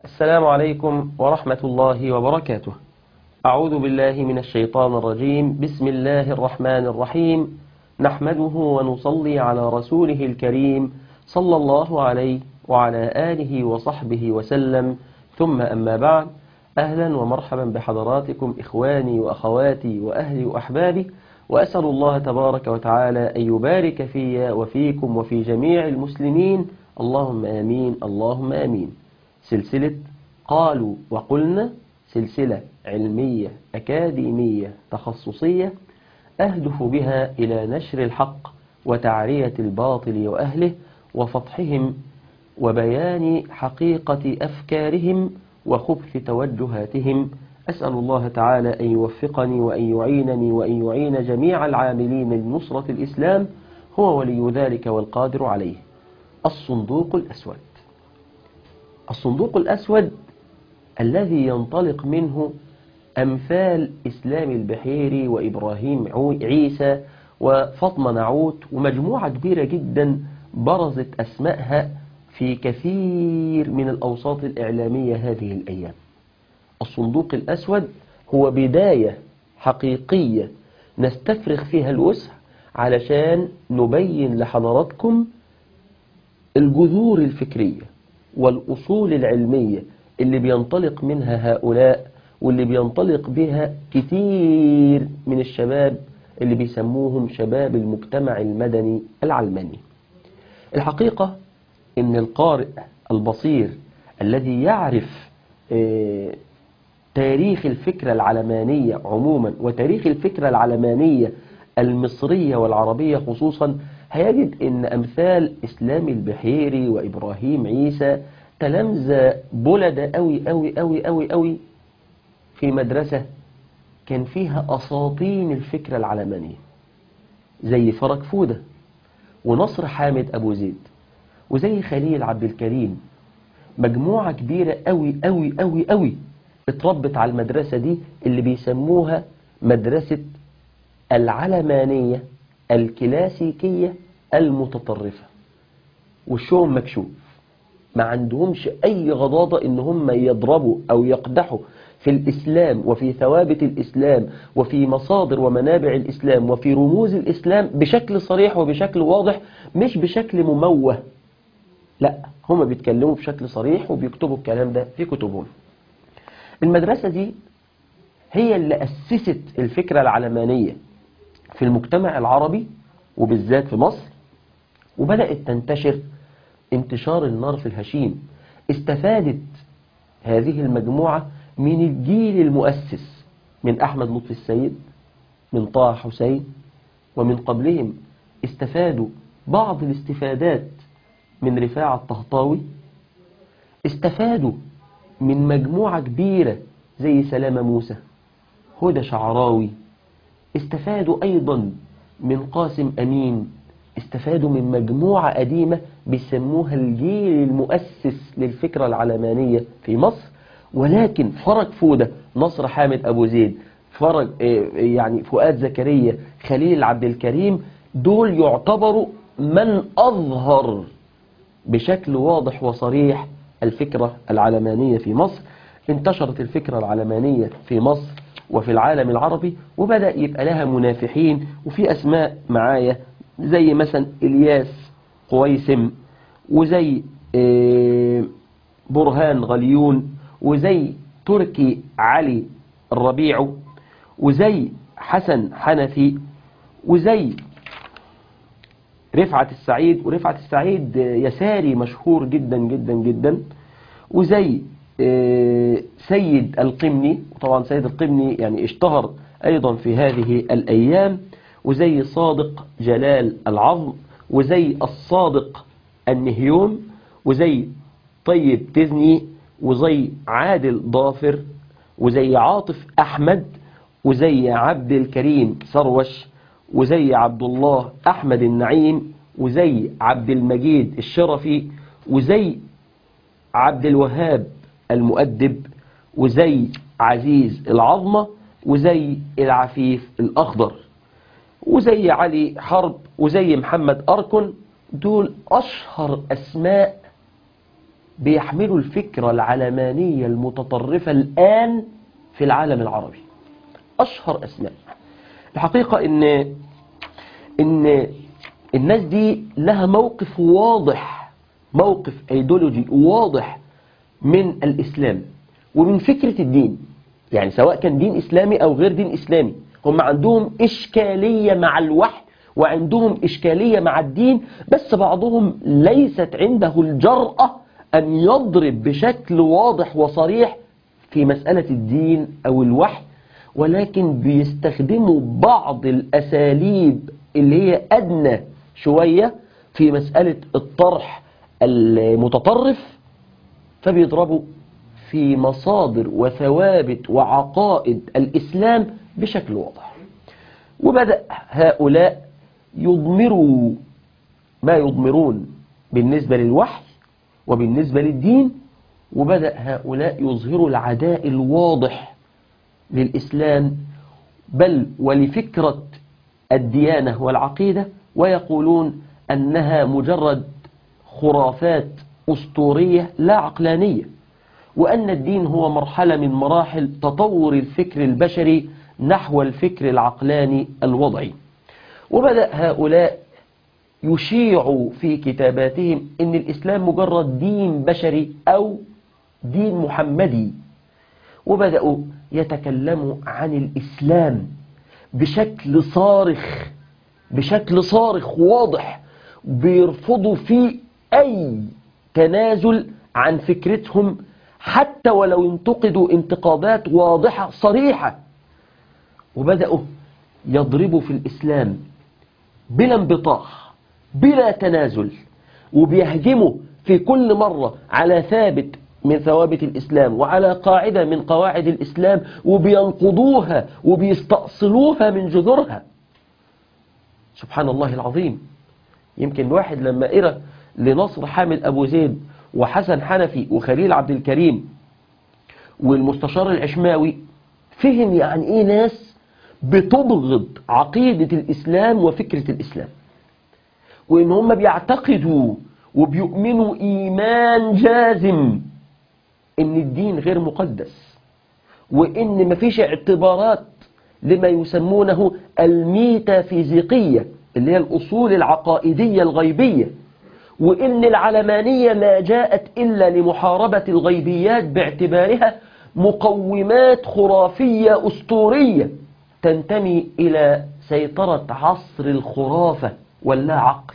السلام عليكم ورحمة الله وبركاته أعوذ بالله من الشيطان الرجيم بسم الله الرحمن الرحيم نحمده ونصلي على رسوله الكريم صلى الله عليه وعلى آله وصحبه وسلم ثم أما بعد أهلا ومرحبا بحضراتكم إخواني وأخواتي وأهلي وأحبابي وأسأل الله تبارك وتعالى أن يبارك في وفيكم وفي جميع المسلمين اللهم آمين اللهم آمين سلسلة قالوا وقلنا سلسلة علمية أكاديمية تخصصية أهدف بها إلى نشر الحق وتعرية الباطل وأهله وفضحهم وبيان حقيقة أفكارهم وخبث توجهاتهم أسأل الله تعالى أن يوفقني وأن يعينني وأن يعين جميع العاملين لنصرة الإسلام هو ولي ذلك والقادر عليه الصندوق الأسود الصندوق الأسود الذي ينطلق منه أمثال إسلام البحيري وإبراهيم عيسى وفاطمة نعوت ومجموعة كبيرة جدا برزت أسمائها في كثير من الأوساط الإعلامية هذه الأيام الصندوق الأسود هو بداية حقيقية نستفرغ فيها الوسع علشان نبين لحضراتكم الجذور الفكرية والأصول العلمية اللي بينطلق منها هؤلاء واللي بينطلق بها كتير من الشباب اللي بيسموهم شباب المجتمع المدني العلماني الحقيقة ان القارئ البصير الذي يعرف تاريخ الفكرة العلمانية عموما وتاريخ الفكرة العلمانية المصرية والعربية خصوصا هيجد ان امثال اسلام البحيري وابراهيم عيسى تلامذة بلد قوي قوي قوي قوي قوي في مدرسة كان فيها أساطين الفكرة العلمانية زي فرج فودة ونصر حامد أبو زيد وزي خليل عبد الكريم مجموعة كبيرة قوي قوي قوي قوي اتربت على المدرسة دي اللي بيسموها مدرسة العلمانية الكلاسيكية المتطرفة وشهم مكشوف ما عندهمش أي غضاضة إن هم يضربوا أو يقدحوا في الإسلام وفي ثوابت الإسلام وفي مصادر ومنابع الإسلام وفي رموز الإسلام بشكل صريح وبشكل واضح مش بشكل مموه لا هم بيتكلموا بشكل صريح وبيكتبوا الكلام ده في كتبهم المدرسة دي هي اللي أسست الفكرة العلمانية في المجتمع العربي وبالذات في مصر وبدأت تنتشر انتشار النار في الهشيم استفادت هذه المجموعة من الجيل المؤسس من أحمد لطفي السيد من طه حسين ومن قبلهم استفادوا بعض الاستفادات من رفاعة الطهطاوي استفادوا من مجموعة كبيرة زي سلامة موسى هدى شعراوي استفادوا أيضا من قاسم أمين استفادوا من مجموعة قديمة بيسموها الجيل المؤسس للفكرة العلمانية في مصر ولكن فرج فودة نصر حامد أبو زيد فرج يعني فؤاد زكريا خليل عبد الكريم دول يعتبروا من أظهر بشكل واضح وصريح الفكرة العلمانية في مصر انتشرت الفكرة العلمانية في مصر وفي العالم العربي وبدأ يبقى لها منافحين وفي أسماء معايا زي مثلا إلياس قويسم وزي برهان غليون وزي تركي علي الربيع وزي حسن حنفي وزي رفعت السعيد ورفعت السعيد يساري مشهور جدا جدا جدا وزي سيد القمني وطبعا سيد القمني يعني اشتهر أيضا في هذه الأيام وزي صادق جلال العظم وزي الصادق النهيون وزي طيب تزني وزي عادل ضافر وزي عاطف أحمد وزي عبد الكريم سروش وزي عبد الله أحمد النعيم وزي عبد المجيد الشرفي وزي عبد الوهاب المؤدب وزي عزيز العظمة وزي العفيف الأخضر وزي علي حرب وزي محمد أركن دول أشهر أسماء بيحملوا الفكرة العلمانية المتطرفة الآن في العالم العربي أشهر أسماء الحقيقة إن إن الناس دي لها موقف واضح موقف ايديولوجي واضح من الإسلام ومن فكرة الدين يعني سواء كان دين إسلامي أو غير دين إسلامي هم عندهم إشكالية مع الوحي وعندهم إشكالية مع الدين بس بعضهم ليست عنده الجرأة أن يضرب بشكل واضح وصريح في مسألة الدين أو الوحي ولكن بيستخدموا بعض الأساليب اللي هي أدنى شوية في مسألة الطرح المتطرف فبيضربوا في مصادر وثوابت وعقائد الإسلام بشكل واضح وبدأ هؤلاء يضمروا ما يضمرون بالنسبة للوحي وبالنسبة للدين وبدأ هؤلاء يظهروا العداء الواضح للإسلام بل ولفكرة الديانة والعقيدة ويقولون أنها مجرد خرافات أسطورية لا عقلانية وأن الدين هو مرحلة من مراحل تطور الفكر البشري نحو الفكر العقلاني الوضعي وبدأ هؤلاء يشيعوا في كتاباتهم أن الإسلام مجرد دين بشري أو دين محمدي وبدأوا يتكلموا عن الإسلام بشكل صارخ بشكل صارخ واضح بيرفضوا فيه أي تنازل عن فكرتهم حتى ولو انتقدوا انتقادات واضحة صريحة وبدأوا يضربوا في الإسلام بلا انبطاح بلا تنازل وبيهجموا في كل مرة على ثابت من ثوابت الإسلام وعلى قاعدة من قواعد الإسلام وبينقضوها وبيستأصلوها من جذورها سبحان الله العظيم يمكن واحد لما قرأ لنصر حامد أبو زيد وحسن حنفي وخليل عبد الكريم والمستشار العشماوي فهم يعني ايه ناس بتبغض عقيدة الإسلام وفكرة الإسلام وإن هم بيعتقدوا وبيؤمنوا إيمان جازم إن الدين غير مقدس وإن مفيش اعتبارات لما يسمونه الميتافيزيقية اللي هي الأصول العقائدية الغيبية وإن العلمانية ما جاءت إلا لمحاربة الغيبيات باعتبارها مقومات خرافية أسطورية تنتمي إلى سيطرة عصر الخرافة واللا عقل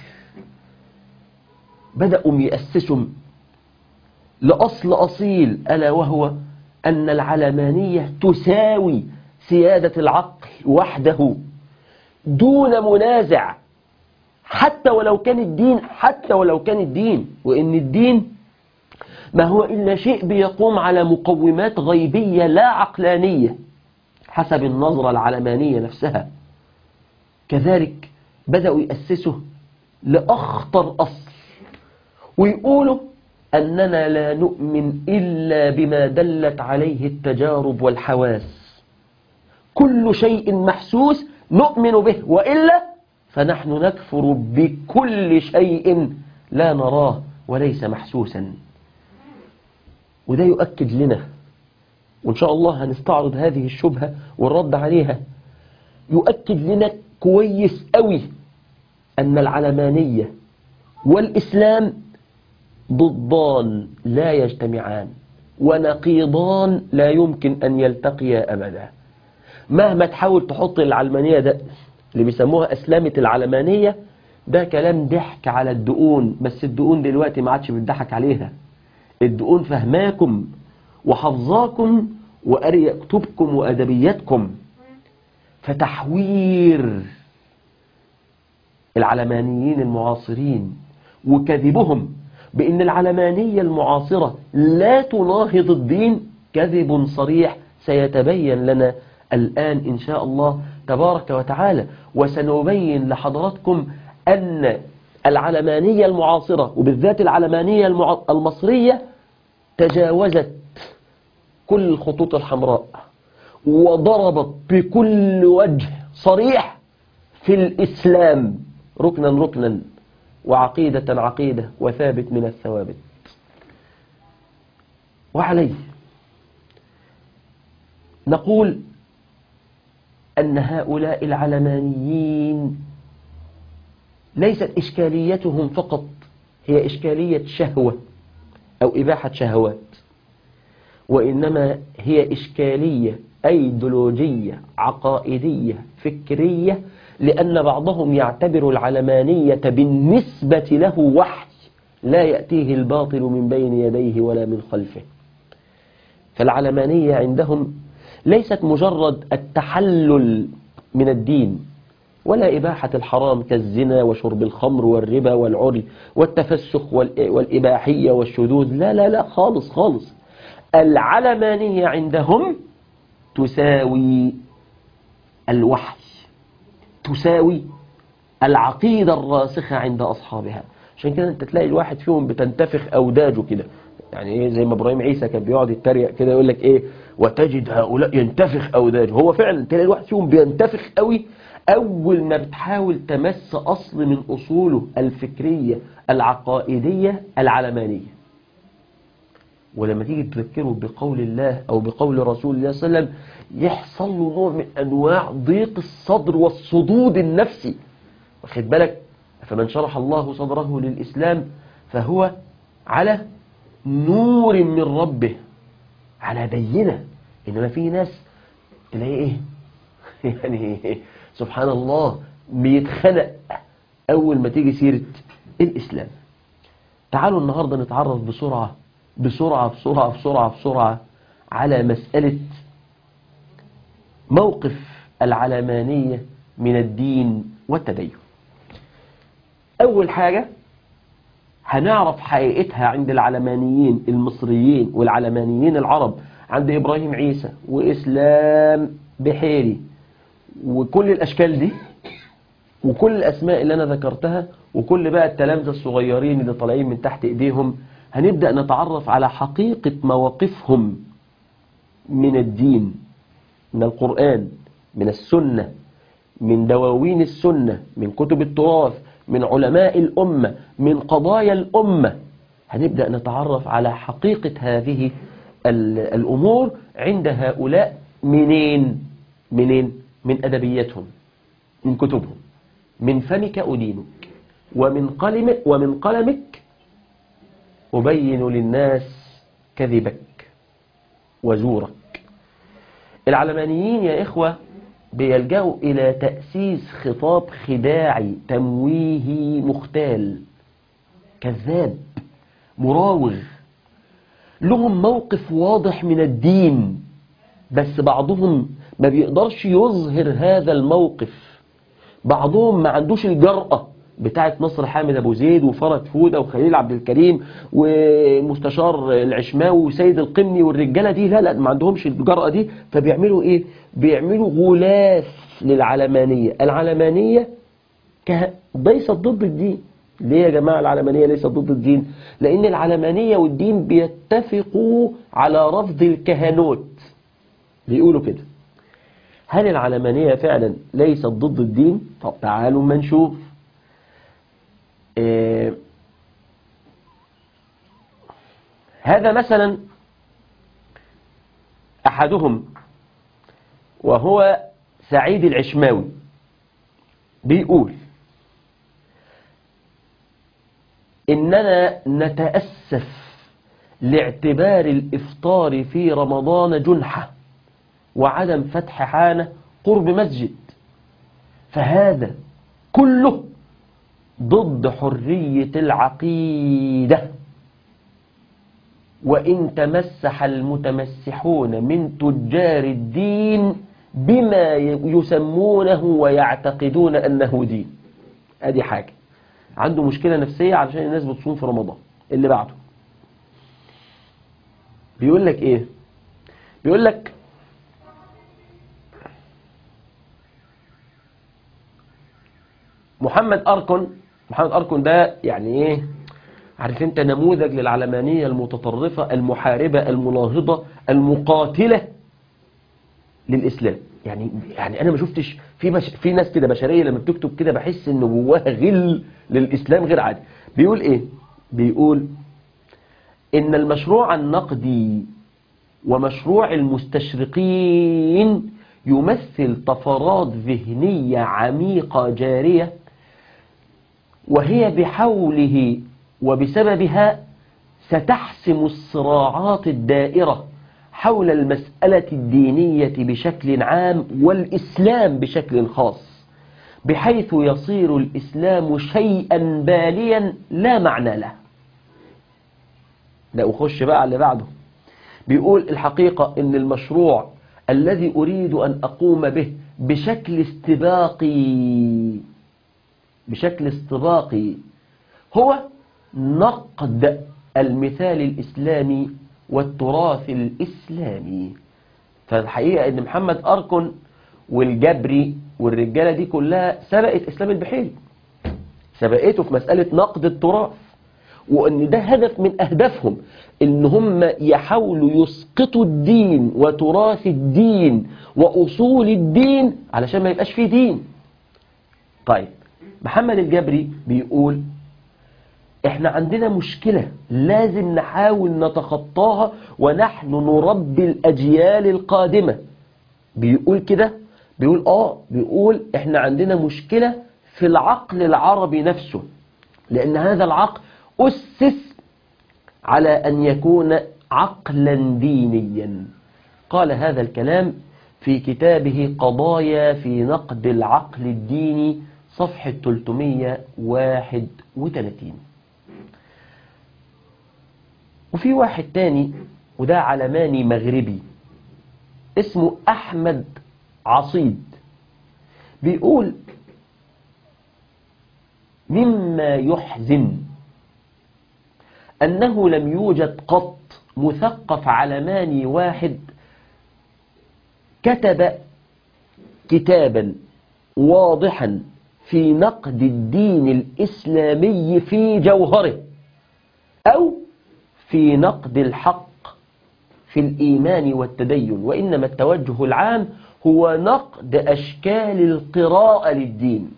بدأوا يأسسوا لأصل أصيل ألا وهو أن العلمانية تساوي سيادة العقل وحده دون منازع حتى ولو كان الدين حتى ولو كان الدين وإن الدين ما هو إلا شيء بيقوم على مقومات غيبية لا عقلانية حسب النظرة العلمانية نفسها كذلك بدأوا يأسسوا لأخطر أصل ويقولوا أننا لا نؤمن إلا بما دلت عليه التجارب والحواس كل شيء محسوس نؤمن به وإلا فنحن نكفر بكل شيء لا نراه وليس محسوسا وده يؤكد لنا وإن شاء الله هنستعرض هذه الشبهة والرد عليها يؤكد لنا كويس قوي أن العلمانية والإسلام ضدان لا يجتمعان ونقيضان لا يمكن أن يلتقيا أبدا مهما تحاول تحط العلمانية ده اللي بيسموها أسلامة العلمانية ده كلام ضحك على الدقون بس الدقون دلوقتي ما عادش بتضحك عليها الدقون فهماكم وحفظاكم وقري كتبكم وأدبياتكم فتحوير العلمانيين المعاصرين وكذبهم بأن العلمانية المعاصرة لا تناهض الدين كذب صريح سيتبين لنا الآن إن شاء الله تبارك وتعالى وسنبين لحضراتكم أن العلمانية المعاصرة وبالذات العلمانية المع... المصرية تجاوزت كل الخطوط الحمراء وضربت بكل وجه صريح في الإسلام ركنا ركنا وعقيدة عقيدة وثابت من الثوابت وعليه نقول أن هؤلاء العلمانيين ليست إشكاليتهم فقط هي إشكالية شهوة أو إباحة شهوات وإنما هي إشكالية أيديولوجية عقائدية فكرية لأن بعضهم يعتبر العلمانية بالنسبة له وحي لا يأتيه الباطل من بين يديه ولا من خلفه فالعلمانية عندهم ليست مجرد التحلل من الدين ولا إباحة الحرام كالزنا وشرب الخمر والربا والعري والتفسخ والإباحية والشذوذ لا لا لا خالص خالص العلمانية عندهم تساوي الوحي تساوي العقيدة الراسخة عند أصحابها عشان كده انت تلاقي الواحد فيهم بتنتفخ أوداجه كده يعني ايه زي ما ابراهيم عيسى كان بيقعد يتريق كده يقول لك ايه وتجد هؤلاء ينتفخ أوداجه هو فعلا تلاقي الواحد فيهم بينتفخ قوي أول ما بتحاول تمس أصل من أصوله الفكرية العقائدية العلمانية ولما تيجي تذكره بقول الله أو بقول رسول الله صلى الله عليه وسلم يحصل له نوع من أنواع ضيق الصدر والصدود النفسي واخد بالك فمن شرح الله صدره للإسلام فهو على نور من ربه على بينة إنما في ناس تلاقي إيه يعني سبحان الله بيتخنق أول ما تيجي سيرة الإسلام تعالوا النهاردة نتعرف بسرعة بسرعة بسرعة بسرعة بسرعة على مسألة موقف العلمانية من الدين والتدين أول حاجة هنعرف حقيقتها عند العلمانيين المصريين والعلمانيين العرب عند إبراهيم عيسى وإسلام بحيري وكل الأشكال دي وكل الأسماء اللي أنا ذكرتها وكل بقى التلامذة الصغيرين اللي طالعين من تحت إيديهم هنبدأ نتعرف على حقيقة مواقفهم من الدين من القرآن من السنة من دواوين السنة من كتب التراث من علماء الأمة من قضايا الأمة هنبدأ نتعرف على حقيقة هذه الأمور عند هؤلاء منين منين من أدبيتهم من كتبهم من فمك أدينك ومن قلمك ومن قلمك أبين للناس كذبك وزورك العلمانيين يا إخوة بيلجأوا إلى تأسيس خطاب خداعي تمويهي مختال كذاب مراوغ لهم موقف واضح من الدين بس بعضهم ما بيقدرش يظهر هذا الموقف بعضهم ما عندوش الجرأة بتاعت نصر حامد أبو زيد وفرج فودة وخليل عبد الكريم ومستشار العشماوي وسيد القمني والرجالة دي لا لا ما عندهمش الجرأة دي فبيعملوا ايه بيعملوا غلاف للعلمانية العلمانية ليست ضد الدين ليه يا جماعة العلمانية ليست ضد الدين لأن العلمانية والدين بيتفقوا على رفض الكهنوت بيقولوا كده هل العلمانية فعلا ليست ضد الدين طب تعالوا ما نشوف إيه هذا مثلا أحدهم وهو سعيد العشماوي بيقول إننا نتأسف لاعتبار الإفطار في رمضان جنحة وعدم فتح حانة قرب مسجد فهذا كله ضد حرية العقيدة وإن تمسح المتمسحون من تجار الدين بما يسمونه ويعتقدون أنه دين ادي حاجة عنده مشكلة نفسية علشان الناس بتصوم في رمضان اللي بعده بيقول لك ايه بيقول لك محمد أركن محمد أركن ده يعني ايه عارف انت نموذج للعلمانية المتطرفة المحاربة المناهضة المقاتلة للإسلام يعني يعني انا ما شفتش في بش في ناس كده بشريه لما بتكتب كده بحس ان جواها غل للاسلام غير عادي بيقول ايه بيقول إن المشروع النقدي ومشروع المستشرقين يمثل طفرات ذهنية عميقة جارية وهي بحوله وبسببها ستحسم الصراعات الدائرة حول المسألة الدينية بشكل عام والإسلام بشكل خاص بحيث يصير الإسلام شيئا باليا لا معنى له لا أخش بقى على اللي بعده بيقول الحقيقة ان المشروع الذي أريد أن أقوم به بشكل استباقي بشكل استباقي هو نقد المثال الإسلامي والتراث الإسلامي فالحقيقة ان محمد أركن والجبري والرجالة دي كلها سبقت إسلام البحيري سبقته في مسألة نقد التراث وان ده هدف من اهدافهم ان هم يحاولوا يسقطوا الدين وتراث الدين واصول الدين علشان ما يبقاش فيه دين طيب محمد الجبري بيقول احنا عندنا مشكلة لازم نحاول نتخطاها ونحن نربي الاجيال القادمة بيقول كده بيقول اه بيقول احنا عندنا مشكلة في العقل العربي نفسه لان هذا العقل أسس على أن يكون عقلا دينيا قال هذا الكلام في كتابه قضايا في نقد العقل الديني صفحة 331 وفي واحد تاني وده علماني مغربي اسمه أحمد عصيد بيقول مما يحزن أنه لم يوجد قط مثقف علماني واحد كتب كتابا واضحا في نقد الدين الإسلامي في جوهره أو في نقد الحق في الإيمان والتدين وإنما التوجه العام هو نقد أشكال القراءة للدين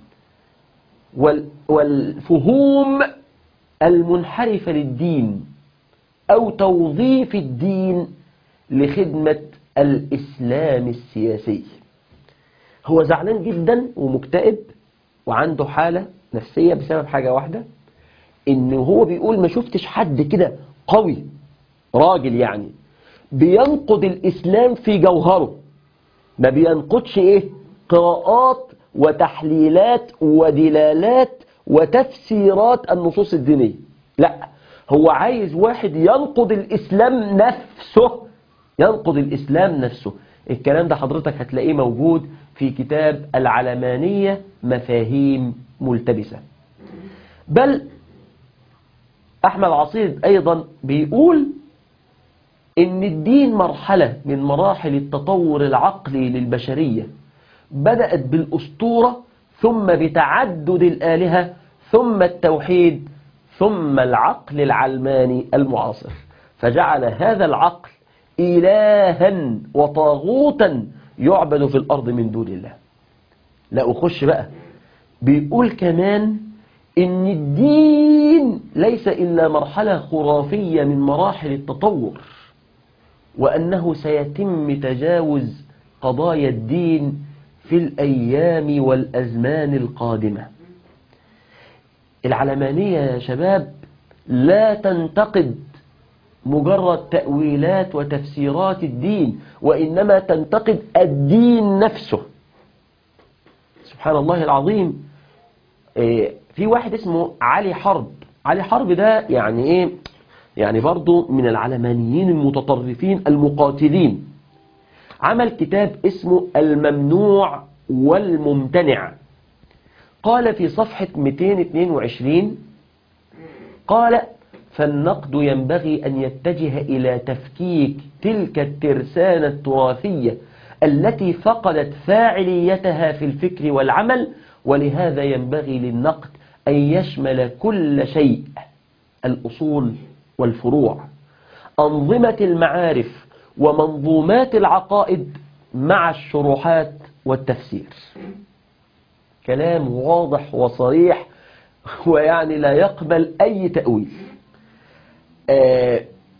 والفهوم المنحرفة للدين أو توظيف الدين لخدمة الإسلام السياسي هو زعلان جدا ومكتئب وعنده حالة نفسية بسبب حاجة واحدة إن هو بيقول ما شفتش حد كده قوي راجل يعني بينقد الإسلام في جوهره ما بينقدش إيه قراءات وتحليلات ودلالات وتفسيرات النصوص الدينية لا هو عايز واحد ينقض الإسلام نفسه ينقض الإسلام نفسه الكلام ده حضرتك هتلاقيه موجود في كتاب العلمانية مفاهيم ملتبسة بل أحمد عصيد أيضا بيقول إن الدين مرحلة من مراحل التطور العقلي للبشرية بدأت بالأسطورة ثم بتعدد الآلهة ثم التوحيد ثم العقل العلماني المعاصر فجعل هذا العقل إلها وطاغوتا يعبد في الأرض من دون الله لا أخش بقى بيقول كمان إن الدين ليس إلا مرحلة خرافية من مراحل التطور وأنه سيتم تجاوز قضايا الدين في الأيام والأزمان القادمة العلمانية يا شباب لا تنتقد مجرد تأويلات وتفسيرات الدين وإنما تنتقد الدين نفسه سبحان الله العظيم في واحد اسمه علي حرب علي حرب ده يعني ايه يعني برضه من العلمانيين المتطرفين المقاتلين عمل كتاب اسمه الممنوع والممتنع قال في صفحة 222 قال فالنقد ينبغي أن يتجه إلى تفكيك تلك الترسانة التراثية التي فقدت فاعليتها في الفكر والعمل ولهذا ينبغي للنقد أن يشمل كل شيء الأصول والفروع أنظمة المعارف ومنظومات العقائد مع الشروحات والتفسير كلام واضح وصريح ويعني لا يقبل أي تأويل آه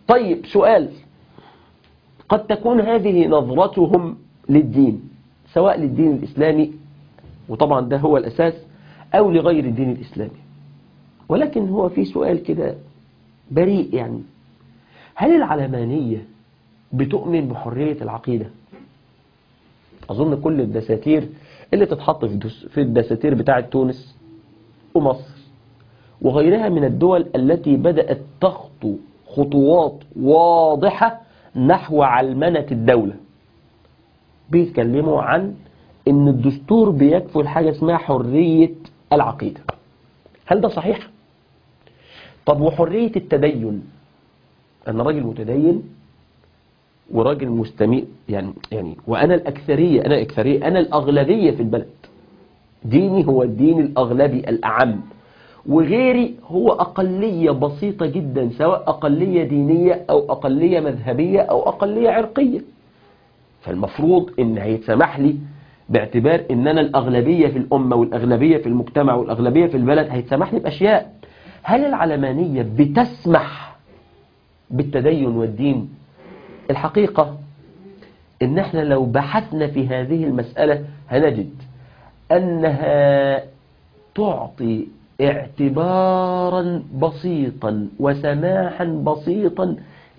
طيب سؤال قد تكون هذه نظرتهم للدين سواء للدين الإسلامي وطبعا ده هو الأساس أو لغير الدين الإسلامي ولكن هو في سؤال كده بريء يعني هل العلمانية بتؤمن بحرية العقيدة أظن كل الدساتير اللي تتحط في دس- في الدساتير بتاعة تونس ومصر وغيرها من الدول التي بدأت تخطو خطوات واضحة نحو علمنة الدولة بيتكلموا عن ان الدستور بيكفل حاجة اسمها حرية العقيدة هل ده صحيح؟ طب وحرية التدين أنا راجل متدين وراجل مستميع يعني يعني وأنا الأكثرية أنا الأكثرية أنا الأغلبية في البلد ديني هو الدين الأغلبي الأعم وغيري هو أقلية بسيطة جدا سواء أقلية دينية أو أقلية مذهبية أو أقلية عرقية فالمفروض إن هيتسمح لي باعتبار إن أنا الأغلبية في الأمة والأغلبية في المجتمع والأغلبية في البلد هيتسمح لي بأشياء هل العلمانية بتسمح بالتدين والدين الحقيقة إن احنا لو بحثنا في هذه المسألة هنجد أنها تعطي اعتبارا بسيطا وسماحا بسيطا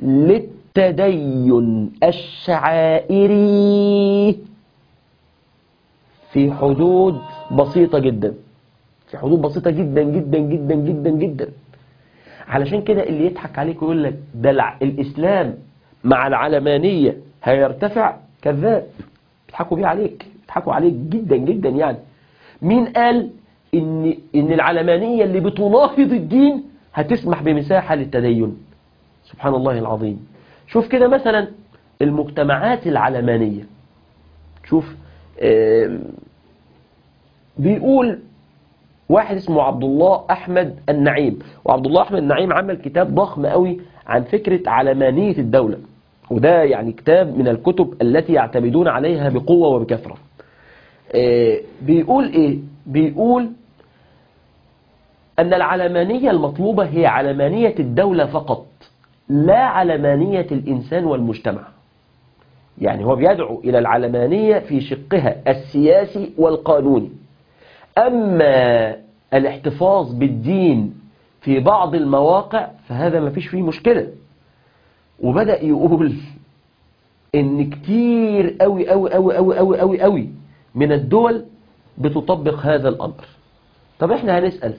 للتدين الشعائري في حدود بسيطة جدا في حدود بسيطة جدا جدا جدا جدا جدا علشان كده اللي يضحك عليك ويقول لك ده الع- الإسلام مع العلمانية هيرتفع كذاب يضحكوا بيه عليك يضحكوا عليك جدا جدا يعني مين قال ان ان العلمانية اللي بتناهض الدين هتسمح بمساحة للتدين سبحان الله العظيم شوف كده مثلا المجتمعات العلمانية شوف آم، بيقول واحد اسمه عبد الله أحمد النعيم وعبد الله أحمد النعيم عمل كتاب ضخم قوي عن فكرة علمانية الدولة وده يعني كتاب من الكتب التي يعتمدون عليها بقوة وبكثرة آه، بيقول إيه بيقول أن العلمانية المطلوبة هي علمانية الدولة فقط لا علمانية الإنسان والمجتمع يعني هو بيدعو إلى العلمانية في شقها السياسي والقانوني أما الاحتفاظ بالدين في بعض المواقع فهذا ما فيش فيه مشكلة وبدأ يقول إن كتير أوي أوي أوي أوي أوي أوي أوي من الدول بتطبق هذا الأمر طب إحنا هنسأل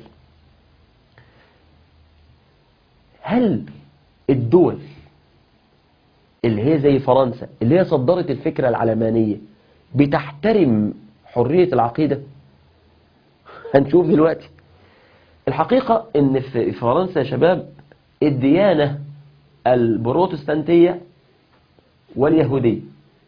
هل الدول اللي هي زي فرنسا اللي هي صدرت الفكرة العلمانية بتحترم حرية العقيدة هنشوف دلوقتي الحقيقة ان في فرنسا يا شباب الديانة البروتستانتية واليهودية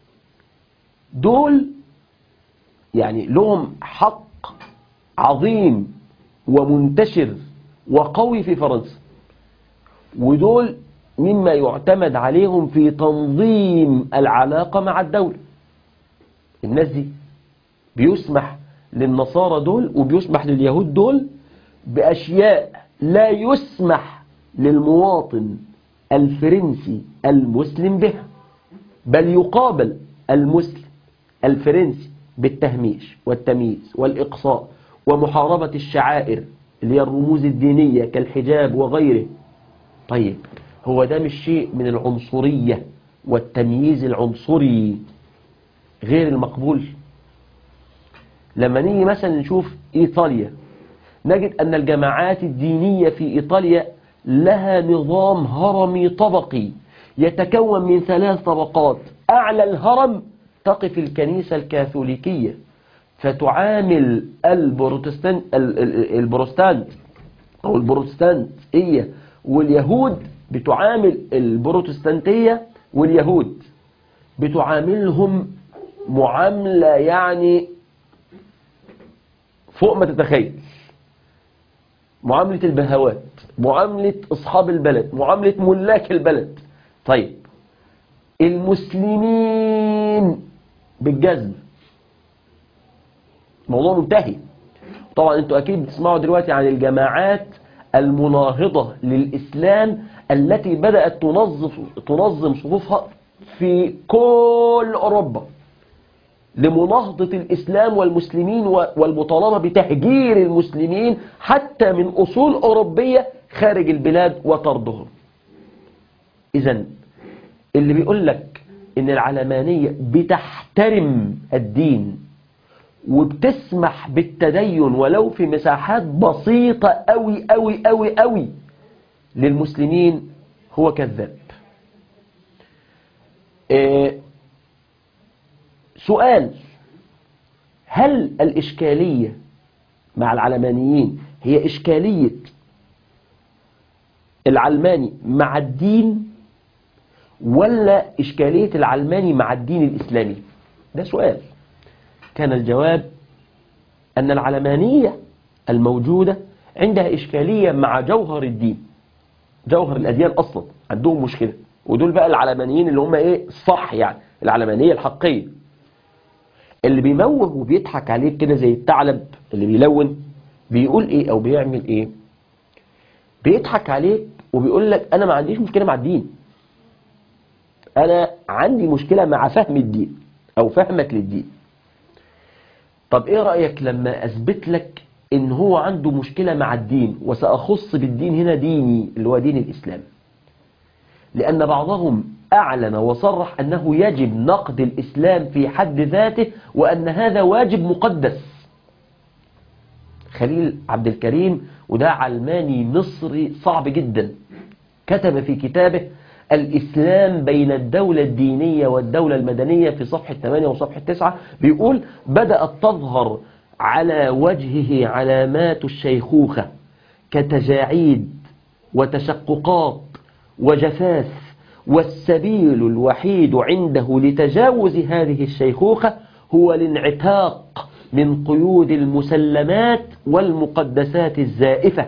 دول يعني لهم حق عظيم ومنتشر وقوي في فرنسا ودول مما يعتمد عليهم في تنظيم العلاقة مع الدولة الناس دي بيسمح للنصارى دول وبيسمح لليهود دول بأشياء لا يسمح للمواطن الفرنسي المسلم بها بل يقابل المسلم الفرنسي بالتهميش والتمييز والإقصاء ومحاربة الشعائر اللي هي الرموز الدينية كالحجاب وغيره طيب هو ده مش شيء من العنصرية والتمييز العنصري غير المقبول لما نيجي مثلا نشوف إيطاليا نجد أن الجماعات الدينية في إيطاليا لها نظام هرمي طبقي يتكون من ثلاث طبقات أعلى الهرم تقف الكنيسة الكاثوليكية فتعامل البروتستانت ال- ال- البروتستانت أو البروتستانتية واليهود بتعامل البروتستانتية واليهود بتعاملهم معاملة يعني فوق ما تتخيل معاملة البهوات معاملة أصحاب البلد معاملة ملاك البلد طيب المسلمين بالجزم موضوع منتهي طبعا انتوا اكيد بتسمعوا دلوقتي عن الجماعات المناهضة للإسلام التي بدأت تنظف تنظم صفوفها في كل أوروبا لمناهضة الإسلام والمسلمين والمطالبة بتهجير المسلمين حتى من أصول أوروبية خارج البلاد وطردهم إذا اللي بيقول لك إن العلمانية بتحترم الدين وبتسمح بالتدين ولو في مساحات بسيطة أوي أوي أوي أوي للمسلمين هو كذاب إيه سؤال هل الإشكالية مع العلمانيين هي إشكالية العلماني مع الدين ولا إشكالية العلماني مع الدين الإسلامي ده سؤال كان الجواب أن العلمانية الموجودة عندها إشكالية مع جوهر الدين جوهر الأديان أصلا عندهم مشكلة ودول بقى العلمانيين اللي هم إيه صح يعني العلمانية الحقية اللي بيموه وبيضحك عليك كده زي الثعلب اللي بيلون بيقول إيه أو بيعمل إيه بيضحك عليك وبيقول لك أنا ما عنديش مشكلة مع الدين أنا عندي مشكلة مع فهم الدين أو فهمك للدين طب إيه رأيك لما أثبت لك إن هو عنده مشكلة مع الدين وسأخص بالدين هنا ديني اللي هو دين الإسلام لأن بعضهم أعلن وصرح أنه يجب نقد الإسلام في حد ذاته وأن هذا واجب مقدس خليل عبد الكريم وده علماني مصري صعب جدا كتب في كتابه الإسلام بين الدولة الدينية والدولة المدنية في صفحة 8 وصفحة 9 بيقول بدأت تظهر على وجهه علامات الشيخوخة كتجاعيد وتشققات وجفاف والسبيل الوحيد عنده لتجاوز هذه الشيخوخة هو الانعتاق من قيود المسلمات والمقدسات الزائفة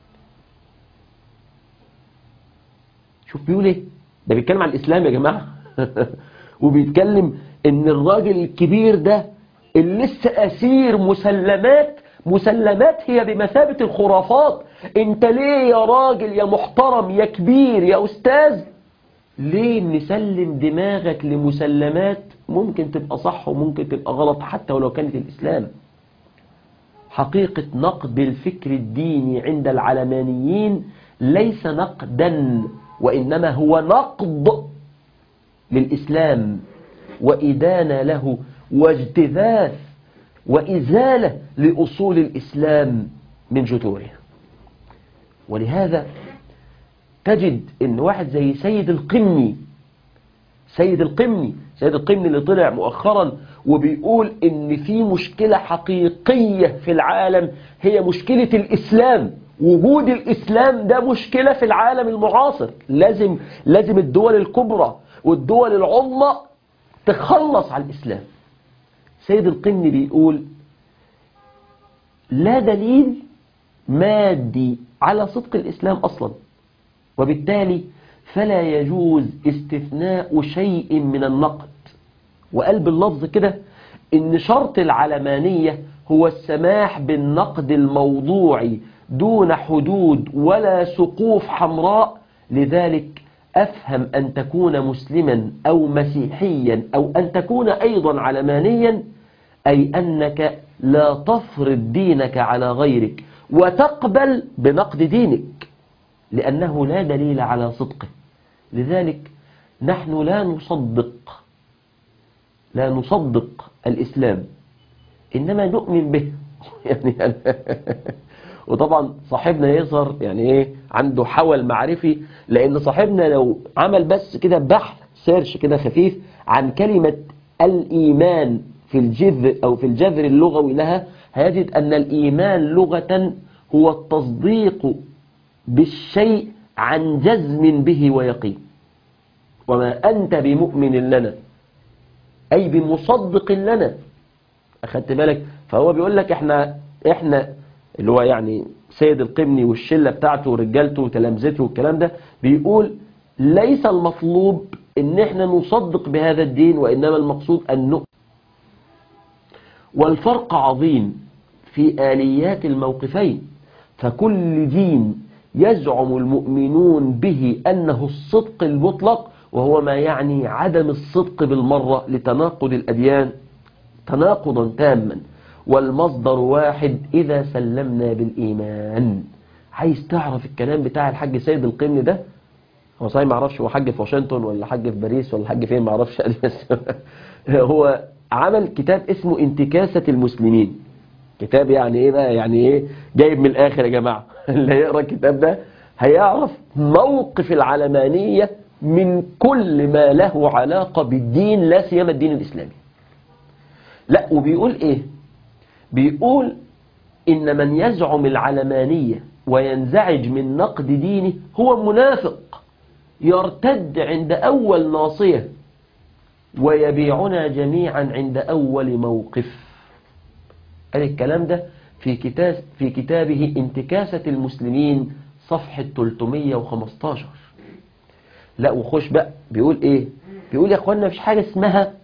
شوف بيقول ايه ده بيتكلم عن الإسلام يا جماعة وبيتكلم ان الراجل الكبير ده اللي لسه أسير مسلمات مسلمات هي بمثابة الخرافات انت ليه يا راجل يا محترم يا كبير يا أستاذ ليه نسلم دماغك لمسلمات ممكن تبقى صح وممكن تبقى غلط حتى ولو كانت الإسلام حقيقة نقد الفكر الديني عند العلمانيين ليس نقدا وإنما هو نقد للإسلام وإدانة له واجتذاث وإزالة لأصول الإسلام من جذوره ولهذا تجد ان واحد زي سيد القمني سيد القمني سيد القمني اللي طلع مؤخرا وبيقول ان في مشكلة حقيقية في العالم هي مشكلة الإسلام وجود الإسلام ده مشكلة في العالم المعاصر لازم لازم الدول الكبرى والدول العظمى تخلص على الإسلام سيد القمني بيقول لا دليل مادي على صدق الإسلام أصلا وبالتالي فلا يجوز استثناء شيء من النقد وقال باللفظ كده إن شرط العلمانية هو السماح بالنقد الموضوعي دون حدود ولا سقوف حمراء لذلك أفهم أن تكون مسلما أو مسيحيا أو أن تكون أيضا علمانيا أي أنك لا تفرض دينك على غيرك وتقبل بنقد دينك لأنه لا دليل على صدقه لذلك نحن لا نصدق لا نصدق الإسلام إنما نؤمن به يعني وطبعا صاحبنا يظهر يعني ايه عنده حول معرفي لان صاحبنا لو عمل بس كده بحث سيرش كده خفيف عن كلمة الإيمان في الجذر أو في الجذر اللغوي لها هيجد أن الإيمان لغة هو التصديق بالشيء عن جزم به ويقين وما أنت بمؤمن لنا أي بمصدق لنا أخدت بالك فهو بيقول لك إحنا إحنا اللي هو يعني سيد القمني والشلة بتاعته ورجالته وتلامذته والكلام ده بيقول ليس المطلوب ان احنا نصدق بهذا الدين وإنما المقصود أن نؤمن والفرق عظيم في آليات الموقفين فكل دين يزعم المؤمنون به أنه الصدق المطلق وهو ما يعني عدم الصدق بالمرة لتناقض الأديان تناقضا تاما والمصدر واحد إذا سلمنا بالإيمان عايز تعرف الكلام بتاع الحاج سيد القمني ده هو صحيح ما اعرفش هو حاج في واشنطن ولا حاج في باريس ولا حاج فين ما اعرفش بس هو عمل كتاب اسمه انتكاسة المسلمين كتاب يعني ايه بقى يعني ايه جايب من الاخر يا جماعة اللي يقرأ الكتاب ده هيعرف موقف العلمانية من كل ما له علاقة بالدين لا سيما الدين الإسلامي لا وبيقول ايه بيقول إن من يزعم العلمانية وينزعج من نقد دينه هو منافق يرتد عند أول ناصية ويبيعنا جميعا عند أول موقف قال الكلام ده في, كتاب في كتابه انتكاسة المسلمين صفحة 315 لا وخش بقى بيقول ايه بيقول يا اخوانا مفيش حاجة اسمها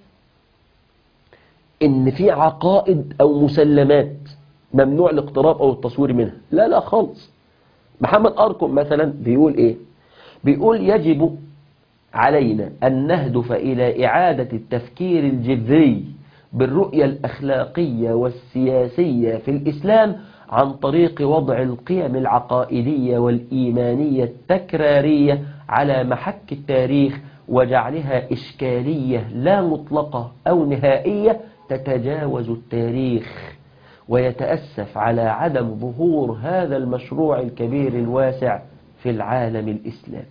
ان في عقائد او مسلمات ممنوع الاقتراب او التصوير منها لا لا خالص محمد أركم مثلا بيقول ايه بيقول يجب علينا أن نهدف إلى إعادة التفكير الجذري بالرؤية الأخلاقية والسياسية في الإسلام عن طريق وضع القيم العقائدية والإيمانية التكرارية على محك التاريخ وجعلها إشكالية لا مطلقة أو نهائية تتجاوز التاريخ ويتأسف على عدم ظهور هذا المشروع الكبير الواسع في العالم الإسلامي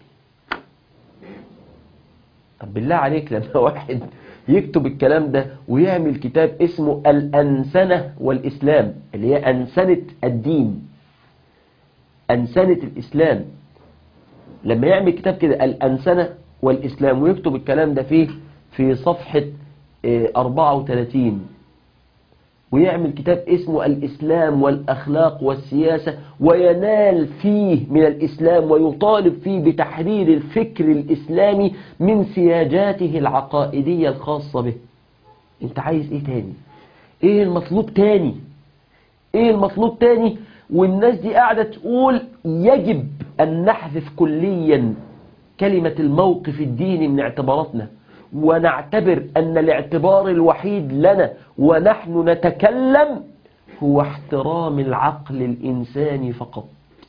طب بالله عليك لما واحد يكتب الكلام ده ويعمل كتاب اسمه الأنسنة والإسلام اللي هي أنسنة الدين أنسنة الإسلام لما يعمل كتاب كده الأنسنة والإسلام ويكتب الكلام ده فيه في صفحة 34 ويعمل كتاب اسمه الإسلام والأخلاق والسياسة وينال فيه من الإسلام ويطالب فيه بتحرير الفكر الإسلامي من سياجاته العقائدية الخاصة به انت عايز ايه تاني ايه المطلوب تاني ايه المطلوب تاني والناس دي قاعدة تقول يجب أن نحذف كليا كلمة الموقف الديني من اعتباراتنا ونعتبر أن الاعتبار الوحيد لنا ونحن نتكلم هو احترام العقل الإنساني فقط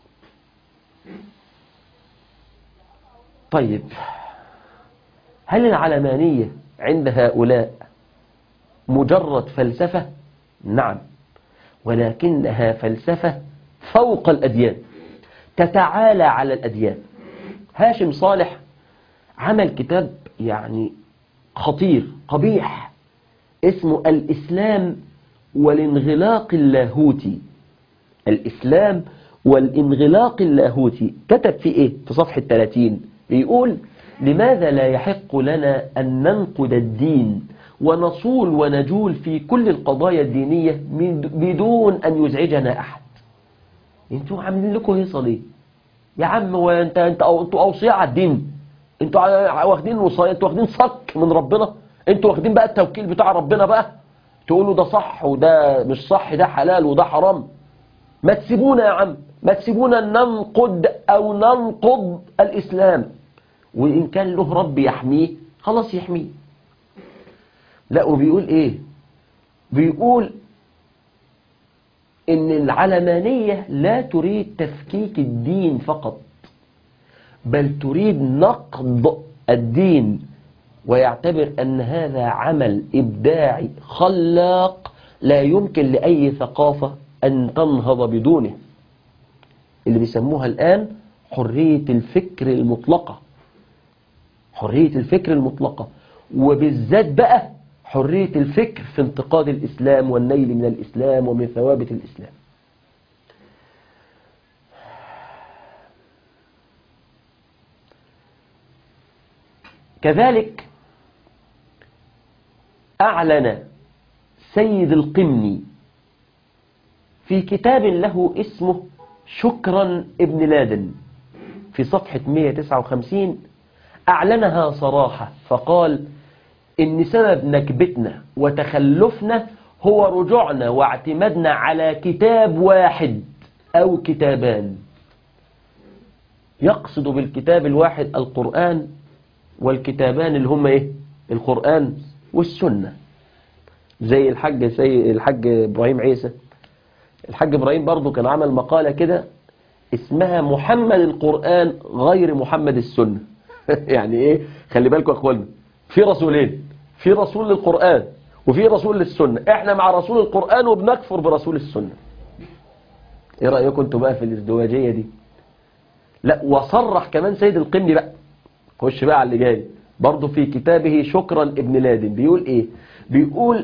طيب هل العلمانية عند هؤلاء مجرد فلسفة؟ نعم ولكنها فلسفة فوق الأديان تتعالى على الأديان هاشم صالح عمل كتاب يعني خطير قبيح اسمه الإسلام والانغلاق اللاهوتي الإسلام والانغلاق اللاهوتي كتب في إيه في صفحة 30 بيقول لماذا لا يحق لنا أن ننقد الدين ونصول ونجول في كل القضايا الدينية بدون أن يزعجنا أحد انتوا عاملين لكم هيصة ليه يا عم وانت انت أو انتوا أوصياء على الدين انتوا واخدين وصايا انتوا واخدين صك من ربنا انتوا واخدين بقى التوكيل بتاع ربنا بقى تقولوا ده صح وده مش صح ده حلال وده حرام ما تسيبونا يا عم ما تسيبونا ننقد او ننقض الاسلام وان كان له رب يحميه خلاص يحميه لا وبيقول ايه بيقول ان العلمانية لا تريد تفكيك الدين فقط بل تريد نقض الدين ويعتبر أن هذا عمل إبداعي خلاق لا يمكن لأي ثقافة أن تنهض بدونه اللي بيسموها الآن حرية الفكر المطلقة حرية الفكر المطلقة وبالذات بقى حرية الفكر في انتقاد الإسلام والنيل من الإسلام ومن ثوابت الإسلام كذلك أعلن سيد القمني في كتاب له اسمه شكرا ابن لادن في صفحة 159 أعلنها صراحة فقال إن سبب نكبتنا وتخلفنا هو رجوعنا واعتمادنا على كتاب واحد أو كتابان يقصد بالكتاب الواحد القرآن والكتابان اللي هم ايه القرآن والسنة زي الحاج زي الحاج ابراهيم عيسى الحاج ابراهيم برضو كان عمل مقالة كده اسمها محمد القرآن غير محمد السنة يعني ايه خلي بالكم يا اخوانا في رسولين في رسول للقرآن وفي رسول للسنة احنا مع رسول القرآن وبنكفر برسول السنة ايه رأيكم انتوا بقى في الازدواجية دي لا وصرح كمان سيد القمني بقى خش بقى على اللي جاي برضه في كتابه شكرا ابن لادن بيقول ايه بيقول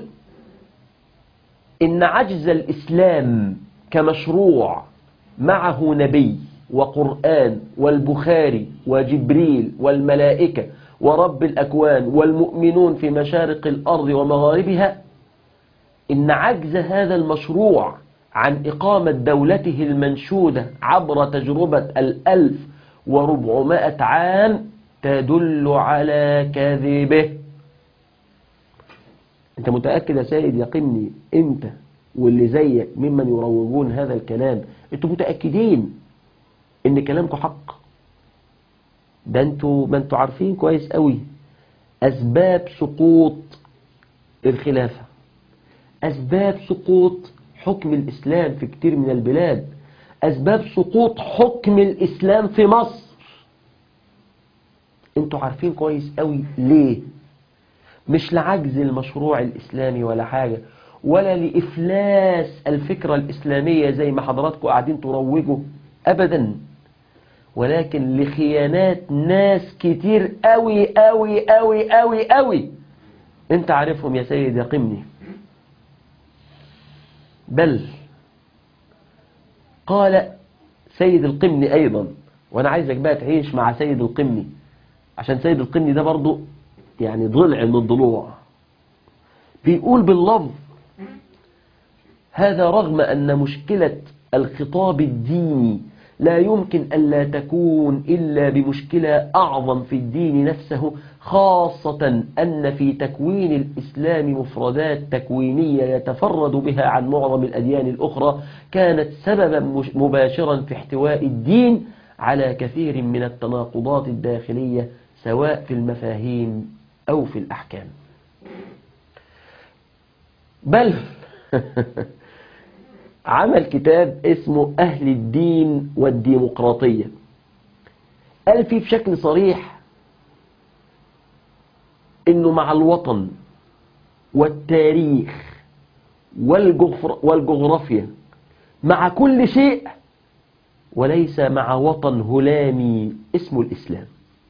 ان عجز الاسلام كمشروع معه نبي وقرآن والبخاري وجبريل والملائكة ورب الأكوان والمؤمنون في مشارق الأرض ومغاربها إن عجز هذا المشروع عن إقامة دولته المنشودة عبر تجربة الألف وربعمائة عام تدل على كذبه أنت متأكد يا سيد يقيني أنت واللي زيك ممن يروجون هذا الكلام أنتوا متأكدين إن كلامكم حق ده أنتوا ما أنتوا عارفين كويس قوي أسباب سقوط الخلافة أسباب سقوط حكم الإسلام في كتير من البلاد أسباب سقوط حكم الإسلام في مصر انتوا عارفين كويس قوي ليه مش لعجز المشروع الإسلامي ولا حاجة ولا لإفلاس الفكرة الإسلامية زي ما حضراتكم قاعدين تروجوا أبدا ولكن لخيانات ناس كتير قوي قوي قوي قوي قوي انت عارفهم يا سيد يقمني بل قال سيد القمني أيضا وأنا عايزك بقى تعيش مع سيد القمني عشان سيد القمني ده برضو يعني ضلع من الضلوع بيقول باللفظ هذا رغم أن مشكلة الخطاب الديني لا يمكن ألا تكون إلا بمشكلة أعظم في الدين نفسه خاصة أن في تكوين الإسلام مفردات تكوينية يتفرد بها عن معظم الأديان الأخرى كانت سببا مباشرا في احتواء الدين على كثير من التناقضات الداخلية سواء في المفاهيم أو في الأحكام بل عمل كتاب اسمه أهل الدين والديمقراطية قال فيه بشكل صريح انه مع الوطن والتاريخ والجغر والجغرافيا مع كل شيء وليس مع وطن هلامي اسمه الإسلام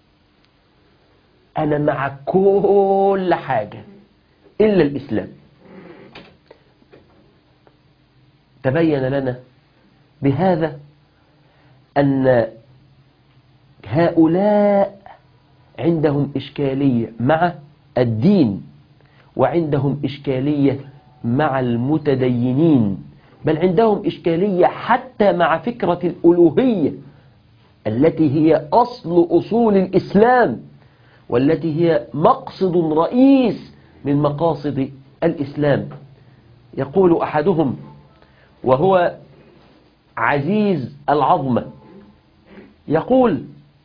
أنا مع كل حاجة إلا الإسلام تبين لنا بهذا أن هؤلاء عندهم إشكالية مع الدين وعندهم إشكالية مع المتدينين بل عندهم إشكالية حتى مع فكرة الألوهية التي هي أصل أصول الإسلام والتي هي مقصد رئيس من مقاصد الإسلام يقول أحدهم وهو عزيز العظمة يقول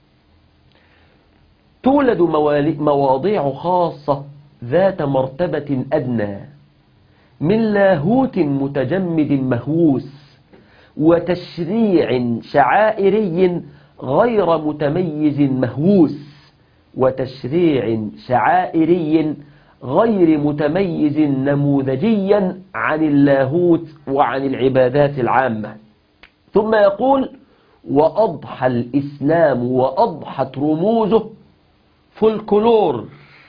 تولد مواضيع خاصة ذات مرتبة أدنى من لاهوت متجمد مهووس وتشريع شعائري غير متميز مهووس وتشريع شعائري غير متميز نموذجيا عن اللاهوت وعن العبادات العامة ثم يقول وأضحى الإسلام وأضحت رموزه فولكلور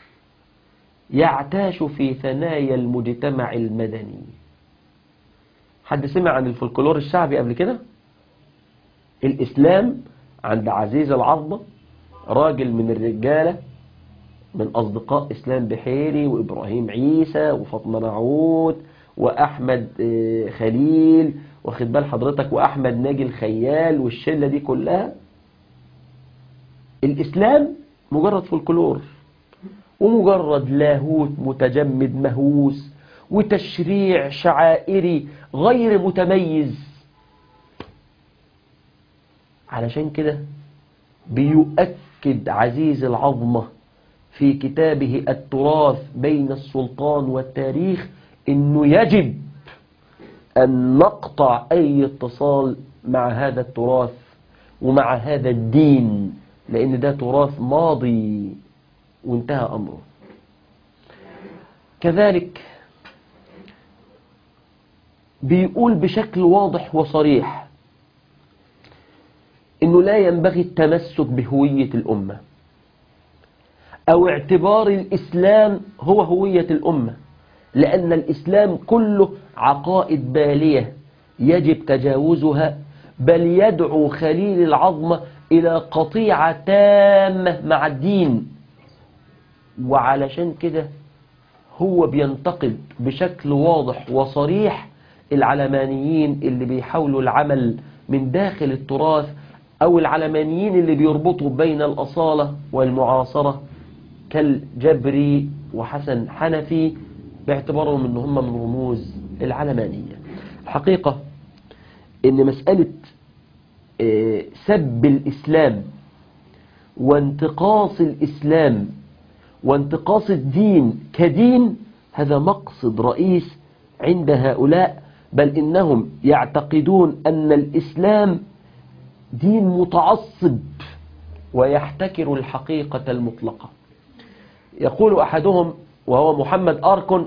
يعتاش في ثنايا المجتمع المدني حد سمع عن الفولكلور الشعبي قبل كده الإسلام عند عزيز العظمة راجل من الرجالة من أصدقاء إسلام بحيري وإبراهيم عيسى وفاطمة نعود وأحمد خليل واخد بال حضرتك وأحمد ناجي الخيال والشلة دي كلها الإسلام مجرد فولكلور ومجرد لاهوت متجمد مهووس وتشريع شعائري غير متميز علشان كده بيؤكد عزيز العظمة في كتابه التراث بين السلطان والتاريخ انه يجب ان نقطع اي اتصال مع هذا التراث ومع هذا الدين لان ده تراث ماضي وانتهى امره كذلك بيقول بشكل واضح وصريح انه لا ينبغي التمسك بهوية الامة او اعتبار الاسلام هو هوية الامة لان الاسلام كله عقائد بالية يجب تجاوزها بل يدعو خليل العظمة الى قطيعة تامة مع الدين وعلشان كده هو بينتقد بشكل واضح وصريح العلمانيين اللي بيحاولوا العمل من داخل التراث أو العلمانيين اللي بيربطوا بين الأصالة والمعاصرة كالجبري وحسن حنفي باعتبارهم ان هم من رموز العلمانية الحقيقة ان مسألة سب الإسلام وانتقاص الإسلام وانتقاص الدين كدين هذا مقصد رئيس عند هؤلاء بل إنهم يعتقدون أن الإسلام دين متعصب ويحتكر الحقيقة المطلقة يقول أحدهم وهو محمد أركن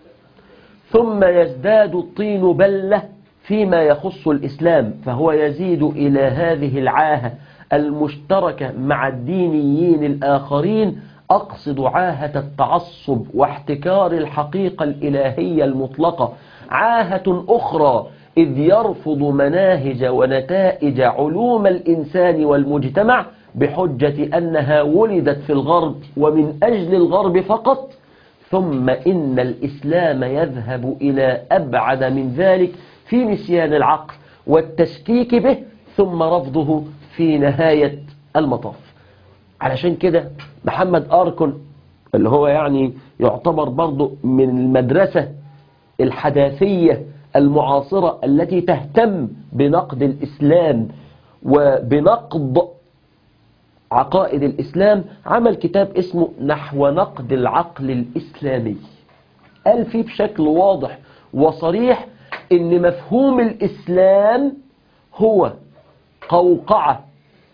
ثم يزداد الطين بلة فيما يخص الإسلام فهو يزيد إلى هذه العاهة المشتركة مع الدينيين الآخرين أقصد عاهة التعصب واحتكار الحقيقة الإلهية المطلقة عاهة أخرى إذ يرفض مناهج ونتائج علوم الإنسان والمجتمع بحجة أنها ولدت في الغرب ومن أجل الغرب فقط ثم إن الإسلام يذهب إلى أبعد من ذلك في نسيان العقل والتشكيك به ثم رفضه في نهاية المطاف علشان كده محمد أركن اللي هو يعني يعتبر برضه من المدرسة الحداثية المعاصرة التي تهتم بنقد الإسلام وبنقد عقائد الإسلام عمل كتاب اسمه نحو نقد العقل الإسلامي قال فيه بشكل واضح وصريح ان مفهوم الإسلام هو قوقعة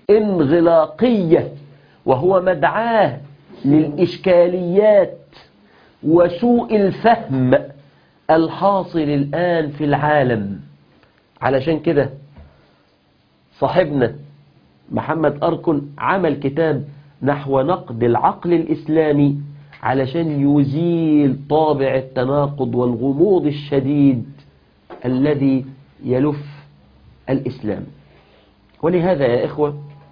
انغلاقية وهو مدعاه للإشكاليات وسوء الفهم الحاصل الآن في العالم علشان كده صاحبنا محمد أركن عمل كتاب نحو نقد العقل الإسلامي علشان يزيل طابع التناقض والغموض الشديد الذي يلف الإسلام ولهذا يا إخوة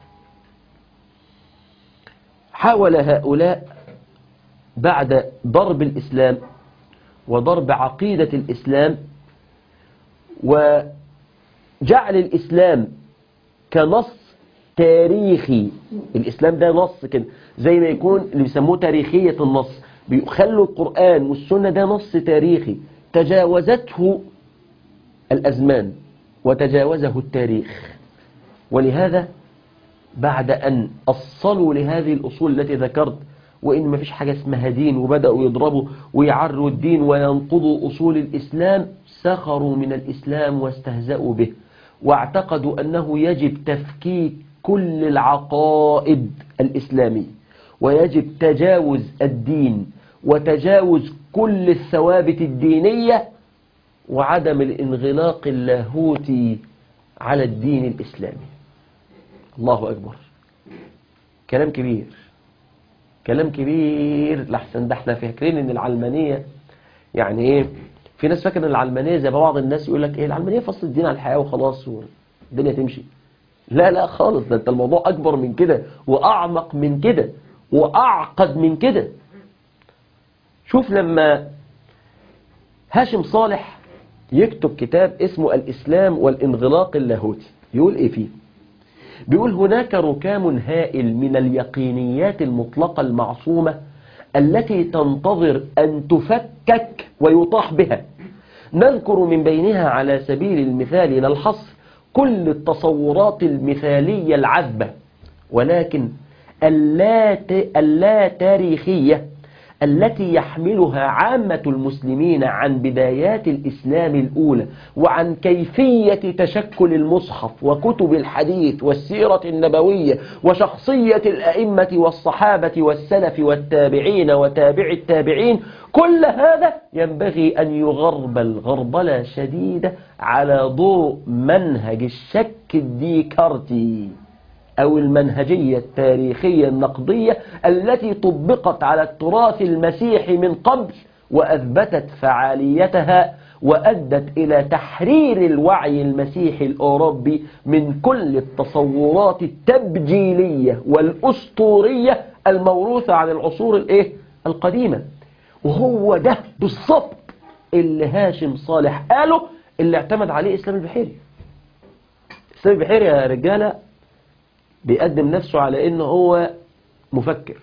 حاول هؤلاء بعد ضرب الإسلام وضرب عقيدة الإسلام وجعل الإسلام كنص تاريخي الإسلام ده نص كده زي ما يكون اللي بيسموه تاريخية النص بيخلوا القرآن والسنة ده نص تاريخي تجاوزته الأزمان وتجاوزه التاريخ ولهذا بعد أن أصلوا لهذه الأصول التي ذكرت وإن ما فيش حاجة اسمها دين وبدأوا يضربوا ويعروا الدين وينقضوا أصول الإسلام سخروا من الإسلام واستهزأوا به واعتقدوا أنه يجب تفكيك كل العقائد الإسلامية ويجب تجاوز الدين وتجاوز كل الثوابت الدينية وعدم الانغلاق اللاهوتي على الدين الإسلامي الله أكبر كلام كبير كلام كبير لحسن ده احنا فاكرين ان العلمانية يعني ايه في ناس فاكر ان العلمانية زي بعض الناس يقول لك ايه العلمانية فصل الدين على الحياة وخلاص والدنيا تمشي لا لا خالص ده انت الموضوع اكبر من كده واعمق من كده واعقد من كده شوف لما هاشم صالح يكتب كتاب اسمه الاسلام والانغلاق اللاهوتي يقول ايه فيه بيقول هناك ركام هائل من اليقينيات المطلقة المعصومة التي تنتظر أن تفكك ويطاح بها نذكر من بينها على سبيل المثال لا الحصر كل التصورات المثالية العذبة ولكن اللا اللا تاريخية التي يحملها عامة المسلمين عن بدايات الإسلام الأولى وعن كيفية تشكل المصحف وكتب الحديث والسيرة النبوية وشخصية الأئمة والصحابة والسلف والتابعين وتابع التابعين كل هذا ينبغي أن يغربل غربلة شديدة على ضوء منهج الشك الديكارتي أو المنهجية التاريخية النقدية التي طبقت على التراث المسيحي من قبل وأثبتت فعاليتها وأدت إلى تحرير الوعي المسيحي الأوروبي من كل التصورات التبجيلية والأسطورية الموروثة عن العصور الإيه؟ القديمة وهو ده بالضبط اللي هاشم صالح قاله اللي اعتمد عليه إسلام البحيري إسلام البحيري يا رجالة بيقدم نفسه على إنه هو مفكر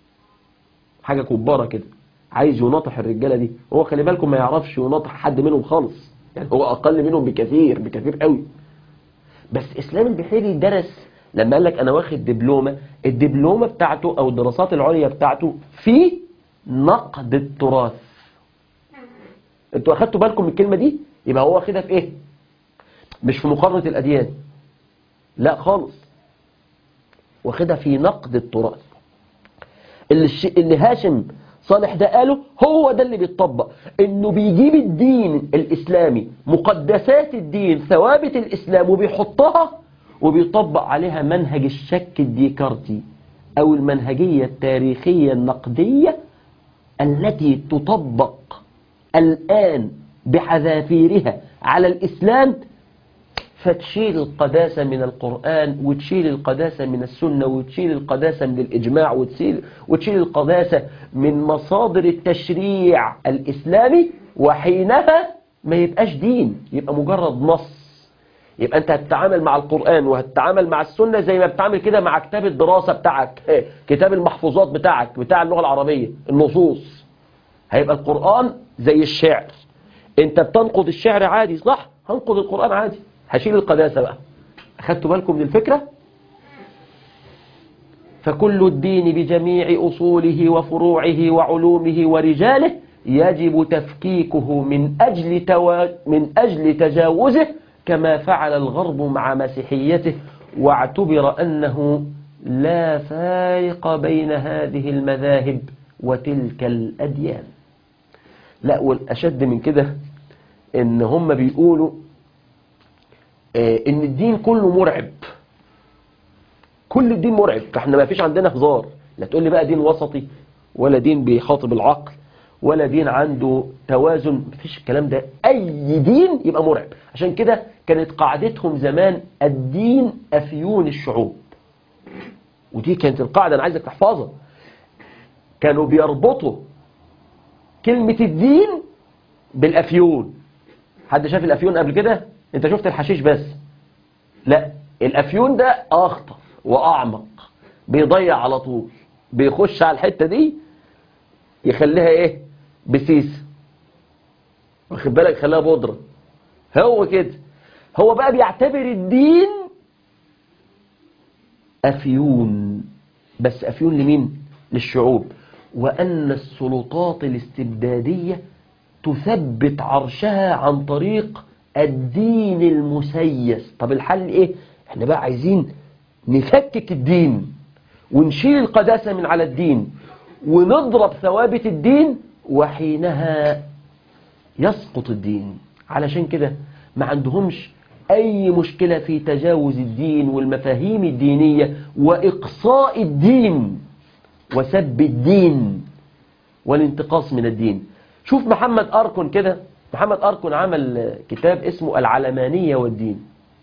حاجة كبارة كده عايز يناطح الرجالة دي هو خلي بالكم ما يعرفش يناطح حد منهم خالص يعني هو أقل منهم بكثير بكثير قوي بس إسلام البحيري درس لما قال لك أنا واخد دبلومة الدبلومة بتاعته أو الدراسات العليا بتاعته في نقد التراث انتوا أخدتوا بالكم من الكلمة دي يبقى هو واخدها في إيه مش في مقارنة الأديان لا خالص واخدها في نقد التراث اللي, الش... اللي هاشم صالح ده قاله هو ده اللي بيتطبق انه بيجيب الدين الاسلامي مقدسات الدين ثوابت الاسلام وبيحطها وبيطبق عليها منهج الشك الديكارتي او المنهجية التاريخية النقدية التي تطبق الان بحذافيرها على الاسلام فتشيل القداسة من القرآن وتشيل القداسة من السنة وتشيل القداسة من الإجماع وتشيل, وتشيل القداسة من مصادر التشريع الإسلامي وحينها ما يبقاش دين يبقى مجرد نص يبقى أنت هتتعامل مع القرآن وهتتعامل مع السنة زي ما بتعامل كده مع كتاب الدراسة بتاعك كتاب المحفوظات بتاعك بتاع اللغة العربية النصوص هيبقى القرآن زي الشعر أنت بتنقض الشعر عادي صح هنقض القرآن عادي هشيل القداسة بقى أخدتوا بالكم من الفكرة فكل الدين بجميع أصوله وفروعه وعلومه ورجاله يجب تفكيكه من أجل, توا... من أجل تجاوزه كما فعل الغرب مع مسيحيته واعتبر أنه لا فارق بين هذه المذاهب وتلك الأديان لا والأشد من كده إن هم بيقولوا ان الدين كله مرعب كل الدين مرعب فاحنا ما فيش عندنا هزار لا تقول لي بقى دين وسطي ولا دين بيخاطب العقل ولا دين عنده توازن ما فيش الكلام ده اي دين يبقى مرعب عشان كده كانت قاعدتهم زمان الدين افيون الشعوب ودي كانت القاعدة انا عايزك تحفظها كانوا بيربطوا كلمة الدين بالافيون حد شاف الافيون قبل كده انت شفت الحشيش بس لا الافيون ده اخطر واعمق بيضيع على طول بيخش على الحتة دي يخليها ايه بسيس واخد بالك يخليها بودرة هو كده هو بقى بيعتبر الدين افيون بس افيون لمين للشعوب وان السلطات الاستبدادية تثبت عرشها عن طريق الدين المسيس طب الحل ايه احنا بقى عايزين نفكك الدين ونشيل القداسة من على الدين ونضرب ثوابت الدين وحينها يسقط الدين علشان كده ما عندهمش اي مشكلة في تجاوز الدين والمفاهيم الدينية واقصاء الدين وسب الدين والانتقاص من الدين شوف محمد أركن كده محمد أركن عمل كتاب اسمه العلمانية والدين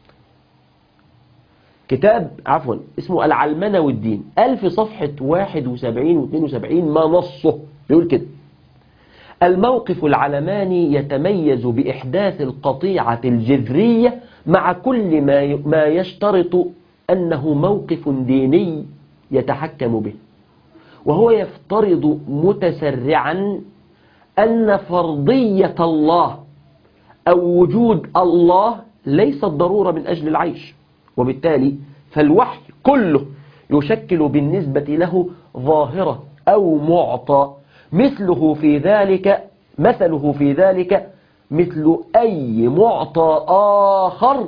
كتاب عفوا اسمه العلمنة والدين ألف صفحة 71 و 72 ما نصه بيقول كده الموقف العلماني يتميز بإحداث القطيعة الجذرية مع كل ما ما يشترط أنه موقف ديني يتحكم به وهو يفترض متسرعا أن فرضية الله أو وجود الله ليست ضرورة من أجل العيش وبالتالي فالوحي كله يشكل بالنسبة له ظاهرة أو معطى مثله في ذلك مثله في ذلك مثل أي معطى آخر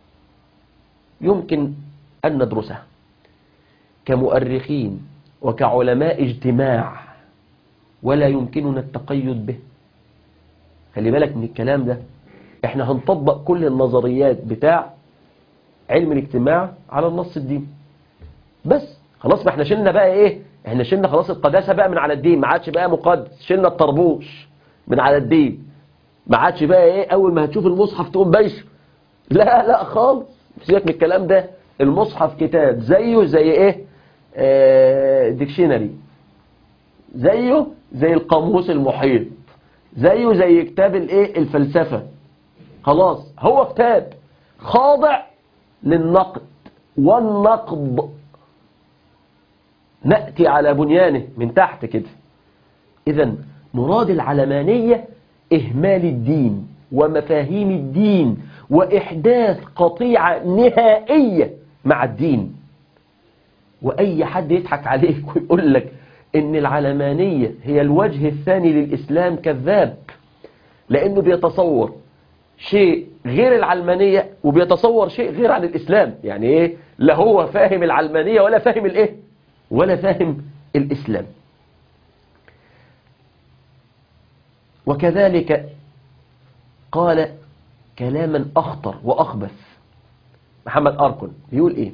يمكن أن ندرسه كمؤرخين وكعلماء اجتماع ولا يمكننا التقيد به خلي بالك من الكلام ده احنا هنطبق كل النظريات بتاع علم الاجتماع على النص الديني بس خلاص ما احنا شلنا بقى ايه احنا شلنا خلاص القداسة بقى من على الدين ما عادش بقى مقدس شلنا الطربوش من على الدين ما عادش بقى ايه اول ما هتشوف المصحف تقوم بايشه لا لا خالص سيبك من الكلام ده المصحف كتاب زيه زي ايه آه ديكشنري زيه زي القاموس المحيط زيه زي كتاب الايه الفلسفة خلاص هو كتاب خاضع للنقد والنقد نأتي على بنيانه من تحت كده إذا مراد العلمانية إهمال الدين ومفاهيم الدين وإحداث قطيعة نهائية مع الدين وأي حد يضحك عليك ويقول لك إن العلمانية هي الوجه الثاني للإسلام كذاب لأنه بيتصور شيء غير العلمانية وبيتصور شيء غير عن الإسلام يعني إيه لا هو فاهم العلمانية ولا فاهم الإيه ولا فاهم الإسلام وكذلك قال كلاما أخطر وأخبث محمد أركن بيقول إيه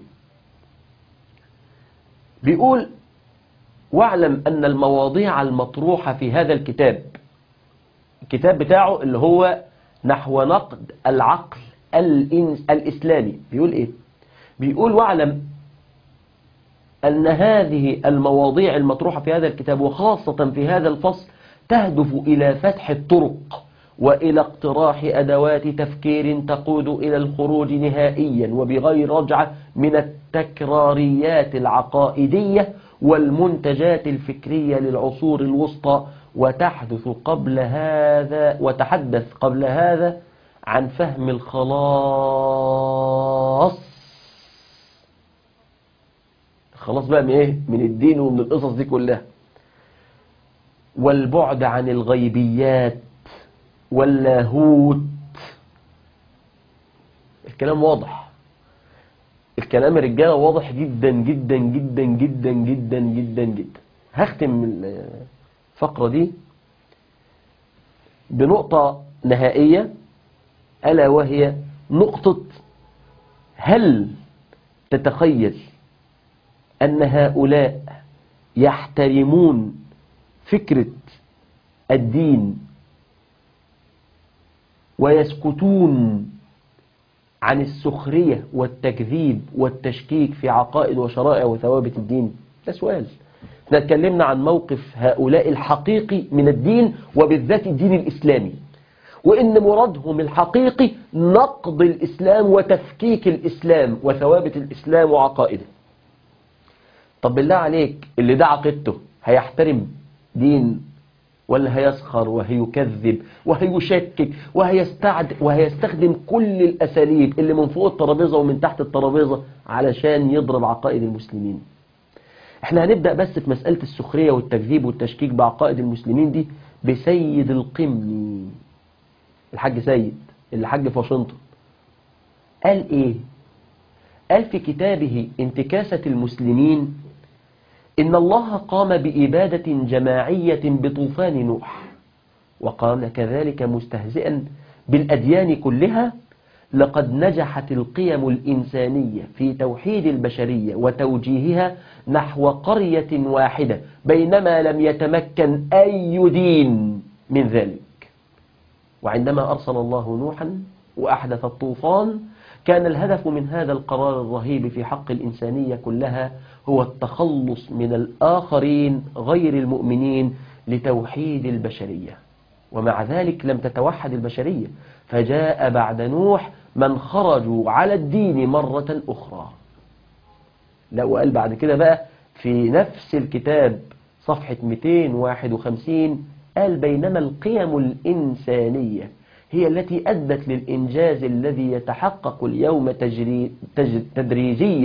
بيقول واعلم أن المواضيع المطروحة في هذا الكتاب الكتاب بتاعه اللي هو نحو نقد العقل الإنس الإسلامي بيقول إيه بيقول واعلم أن هذه المواضيع المطروحة في هذا الكتاب وخاصة في هذا الفصل تهدف إلى فتح الطرق وإلى اقتراح أدوات تفكير تقود إلى الخروج نهائيا وبغير رجعة من التكراريات العقائدية والمنتجات الفكرية للعصور الوسطى وتحدث قبل هذا وتحدث قبل هذا عن فهم الخلاص خلاص بقى من ايه من الدين ومن القصص دي كلها والبعد عن الغيبيات واللاهوت الكلام واضح الكلام الرجاله واضح جدا جدا جدا جدا جدا جدا جدا هختم الفقرة دي بنقطة نهائية ألا وهي نقطة هل تتخيل أن هؤلاء يحترمون فكرة الدين ويسكتون عن السخرية والتكذيب والتشكيك في عقائد وشرائع وثوابت الدين ده سؤال احنا اتكلمنا عن موقف هؤلاء الحقيقي من الدين وبالذات الدين الإسلامي وإن مرادهم الحقيقي نقض الإسلام وتفكيك الإسلام وثوابت الإسلام وعقائده طب بالله عليك اللي ده عقيدته هيحترم دين ولا هيسخر وهيكذب وهيشكك وهيستعد وهيستخدم كل الأساليب اللي من فوق الترابيزة ومن تحت الترابيزة علشان يضرب عقائد المسلمين احنا هنبدأ بس في مسألة السخرية والتكذيب والتشكيك بعقائد المسلمين دي بسيد القمني الحاج سيد اللي حج في واشنطن قال ايه قال في كتابه انتكاسة المسلمين إن الله قام بإبادة جماعية بطوفان نوح وقال كذلك مستهزئا بالأديان كلها لقد نجحت القيم الإنسانية في توحيد البشرية وتوجيهها نحو قرية واحدة بينما لم يتمكن أي دين من ذلك وعندما أرسل الله نوحا وأحدث الطوفان كان الهدف من هذا القرار الرهيب في حق الإنسانية كلها هو التخلص من الآخرين غير المؤمنين لتوحيد البشرية ومع ذلك لم تتوحد البشرية فجاء بعد نوح من خرجوا على الدين مرة أخرى لا وقال بعد كده بقى في نفس الكتاب صفحة 251 قال بينما القيم الإنسانية هي التي أدت للإنجاز الذي يتحقق اليوم تجري تج تدريجيا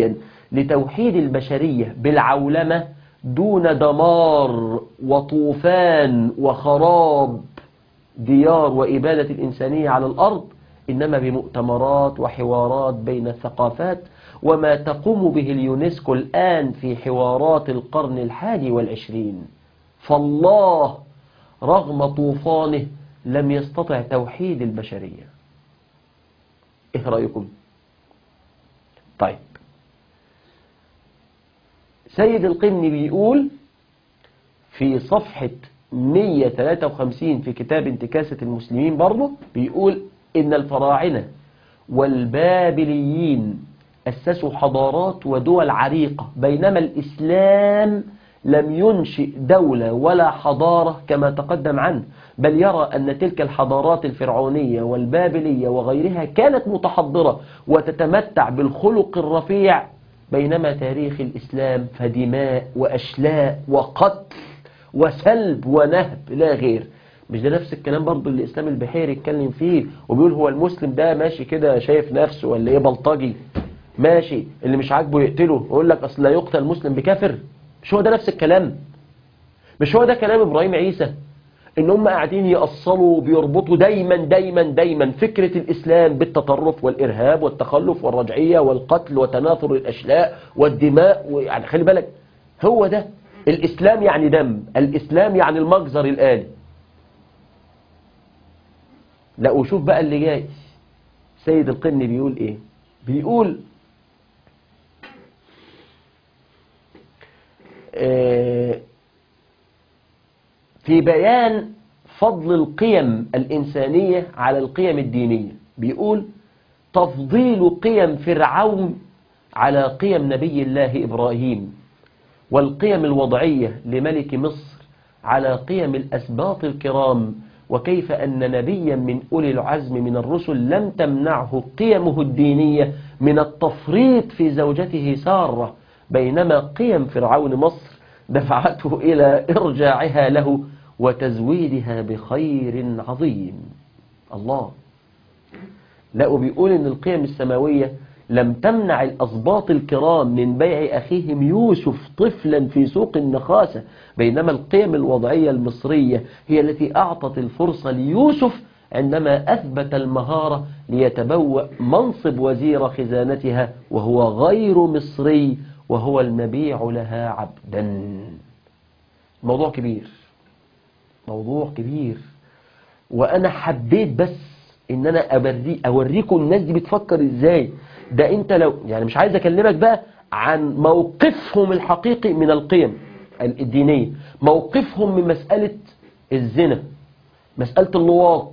لتوحيد البشرية بالعولمة دون دمار وطوفان وخراب ديار وإبادة الإنسانية على الأرض إنما بمؤتمرات وحوارات بين الثقافات وما تقوم به اليونسكو الآن في حوارات القرن الحادي والعشرين فالله رغم طوفانه لم يستطع توحيد البشرية إيه رأيكم؟ طيب سيد القمني بيقول في صفحة 153 في كتاب انتكاسة المسلمين برضه بيقول إن الفراعنة والبابليين أسسوا حضارات ودول عريقة بينما الإسلام لم ينشئ دولة ولا حضارة كما تقدم عنه بل يرى أن تلك الحضارات الفرعونية والبابلية وغيرها كانت متحضرة وتتمتع بالخلق الرفيع بينما تاريخ الإسلام فدماء وأشلاء وقتل وسلب ونهب لا غير مش ده نفس الكلام برضو اللي الإسلام البحيري اتكلم فيه وبيقول هو المسلم ده ماشي كده شايف نفسه ولا ايه بلطجي ماشي اللي مش عاجبه يقتله يقول لك أصل لا يقتل مسلم بكافر مش هو ده نفس الكلام مش هو ده كلام إبراهيم عيسى ان هم قاعدين يأصلوا وبيربطوا دايما دايما دايما فكرة الإسلام بالتطرف والإرهاب والتخلف والرجعية والقتل وتناثر الأشلاء والدماء يعني خلي بالك هو ده الإسلام يعني دم الإسلام يعني المجزر الآلي لا وشوف بقى اللي جاي سيد القرن بيقول ايه بيقول آه في بيان فضل القيم الإنسانية على القيم الدينية بيقول تفضيل قيم فرعون على قيم نبي الله إبراهيم والقيم الوضعية لملك مصر على قيم الأسباط الكرام وكيف أن نبيا من أولي العزم من الرسل لم تمنعه قيمه الدينية من التفريط في زوجته سارة بينما قيم فرعون مصر دفعته إلى إرجاعها له وتزويدها بخير عظيم الله لا وبيقول إن القيم السماوية لم تمنع الأسباط الكرام من بيع أخيهم يوسف طفلا في سوق النخاسة بينما القيم الوضعية المصرية هي التي أعطت الفرصة ليوسف عندما أثبت المهارة ليتبوأ منصب وزير خزانتها وهو غير مصري وهو المبيع لها عبدا موضوع كبير موضوع كبير وأنا حبيت بس إن أنا أوري أوريكم الناس دي بتفكر إزاي ده أنت لو يعني مش عايز أكلمك بقى عن موقفهم الحقيقي من القيم الدينية موقفهم من مسألة الزنا مسألة اللواط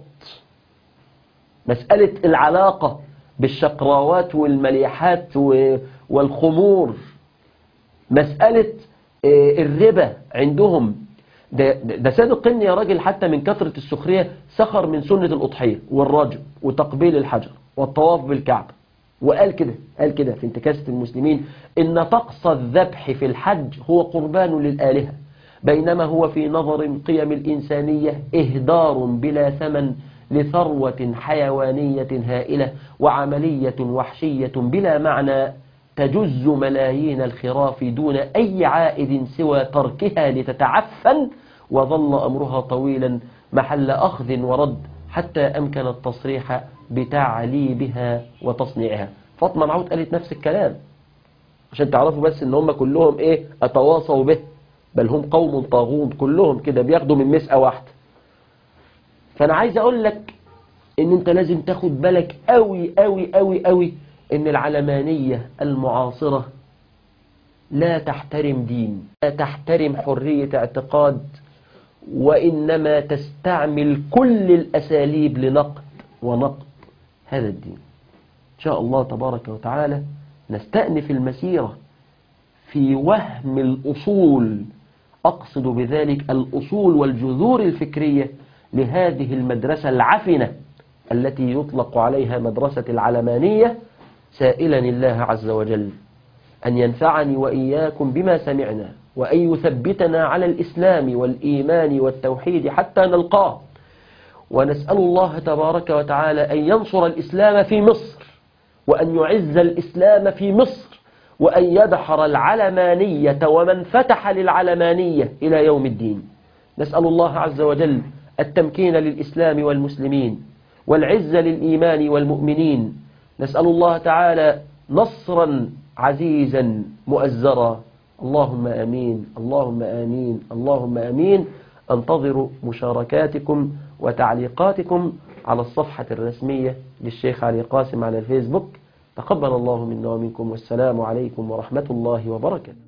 مسألة العلاقة بالشقراوات والمليحات والخمور مسألة الربا عندهم ده, ده سيد القن يا راجل حتى من كثرة السخرية سخر من سنة الأضحية والرجل وتقبيل الحجر والطواف بالكعبة وقال كده قال كده في انتكاسة المسلمين إن طقس الذبح في الحج هو قربان للآلهة بينما هو في نظر القيم الإنسانية إهدار بلا ثمن لثروة حيوانية هائلة وعملية وحشية بلا معنى تجز ملايين الخراف دون أي عائد سوى تركها لتتعفن وظل أمرها طويلا محل أخذ ورد حتى أمكن التصريح بتعليبها وتصنيعها فاطمة معود قالت نفس الكلام عشان تعرفوا بس ان هم كلهم ايه اتواصوا به بل هم قوم طاغون كلهم كده بياخدوا من مسأة واحدة فانا عايز اقول لك ان انت لازم تاخد بالك قوي قوي قوي قوي ان العلمانية المعاصرة لا تحترم دين لا تحترم حرية اعتقاد وإنما تستعمل كل الأساليب لنقد ونقد هذا الدين إن شاء الله تبارك وتعالى نستأنف المسيرة في وهم الأصول أقصد بذلك الأصول والجذور الفكرية لهذه المدرسة العفنة التي يطلق عليها مدرسة العلمانية سائلا الله عز وجل أن ينفعني وإياكم بما سمعنا وأن يثبتنا على الإسلام والإيمان والتوحيد حتى نلقاه ونسأل الله تبارك وتعالى أن ينصر الإسلام في مصر وأن يعز الإسلام في مصر وأن يدحر العلمانية ومن فتح للعلمانية إلى يوم الدين نسأل الله عز وجل التمكين للإسلام والمسلمين والعزة للإيمان والمؤمنين نسأل الله تعالى نصرا عزيزا مؤزرا اللهم آمين اللهم آمين اللهم آمين أنتظر مشاركاتكم وتعليقاتكم على الصفحة الرسمية للشيخ علي قاسم على الفيسبوك تقبل الله منا ومنكم والسلام عليكم ورحمة الله وبركاته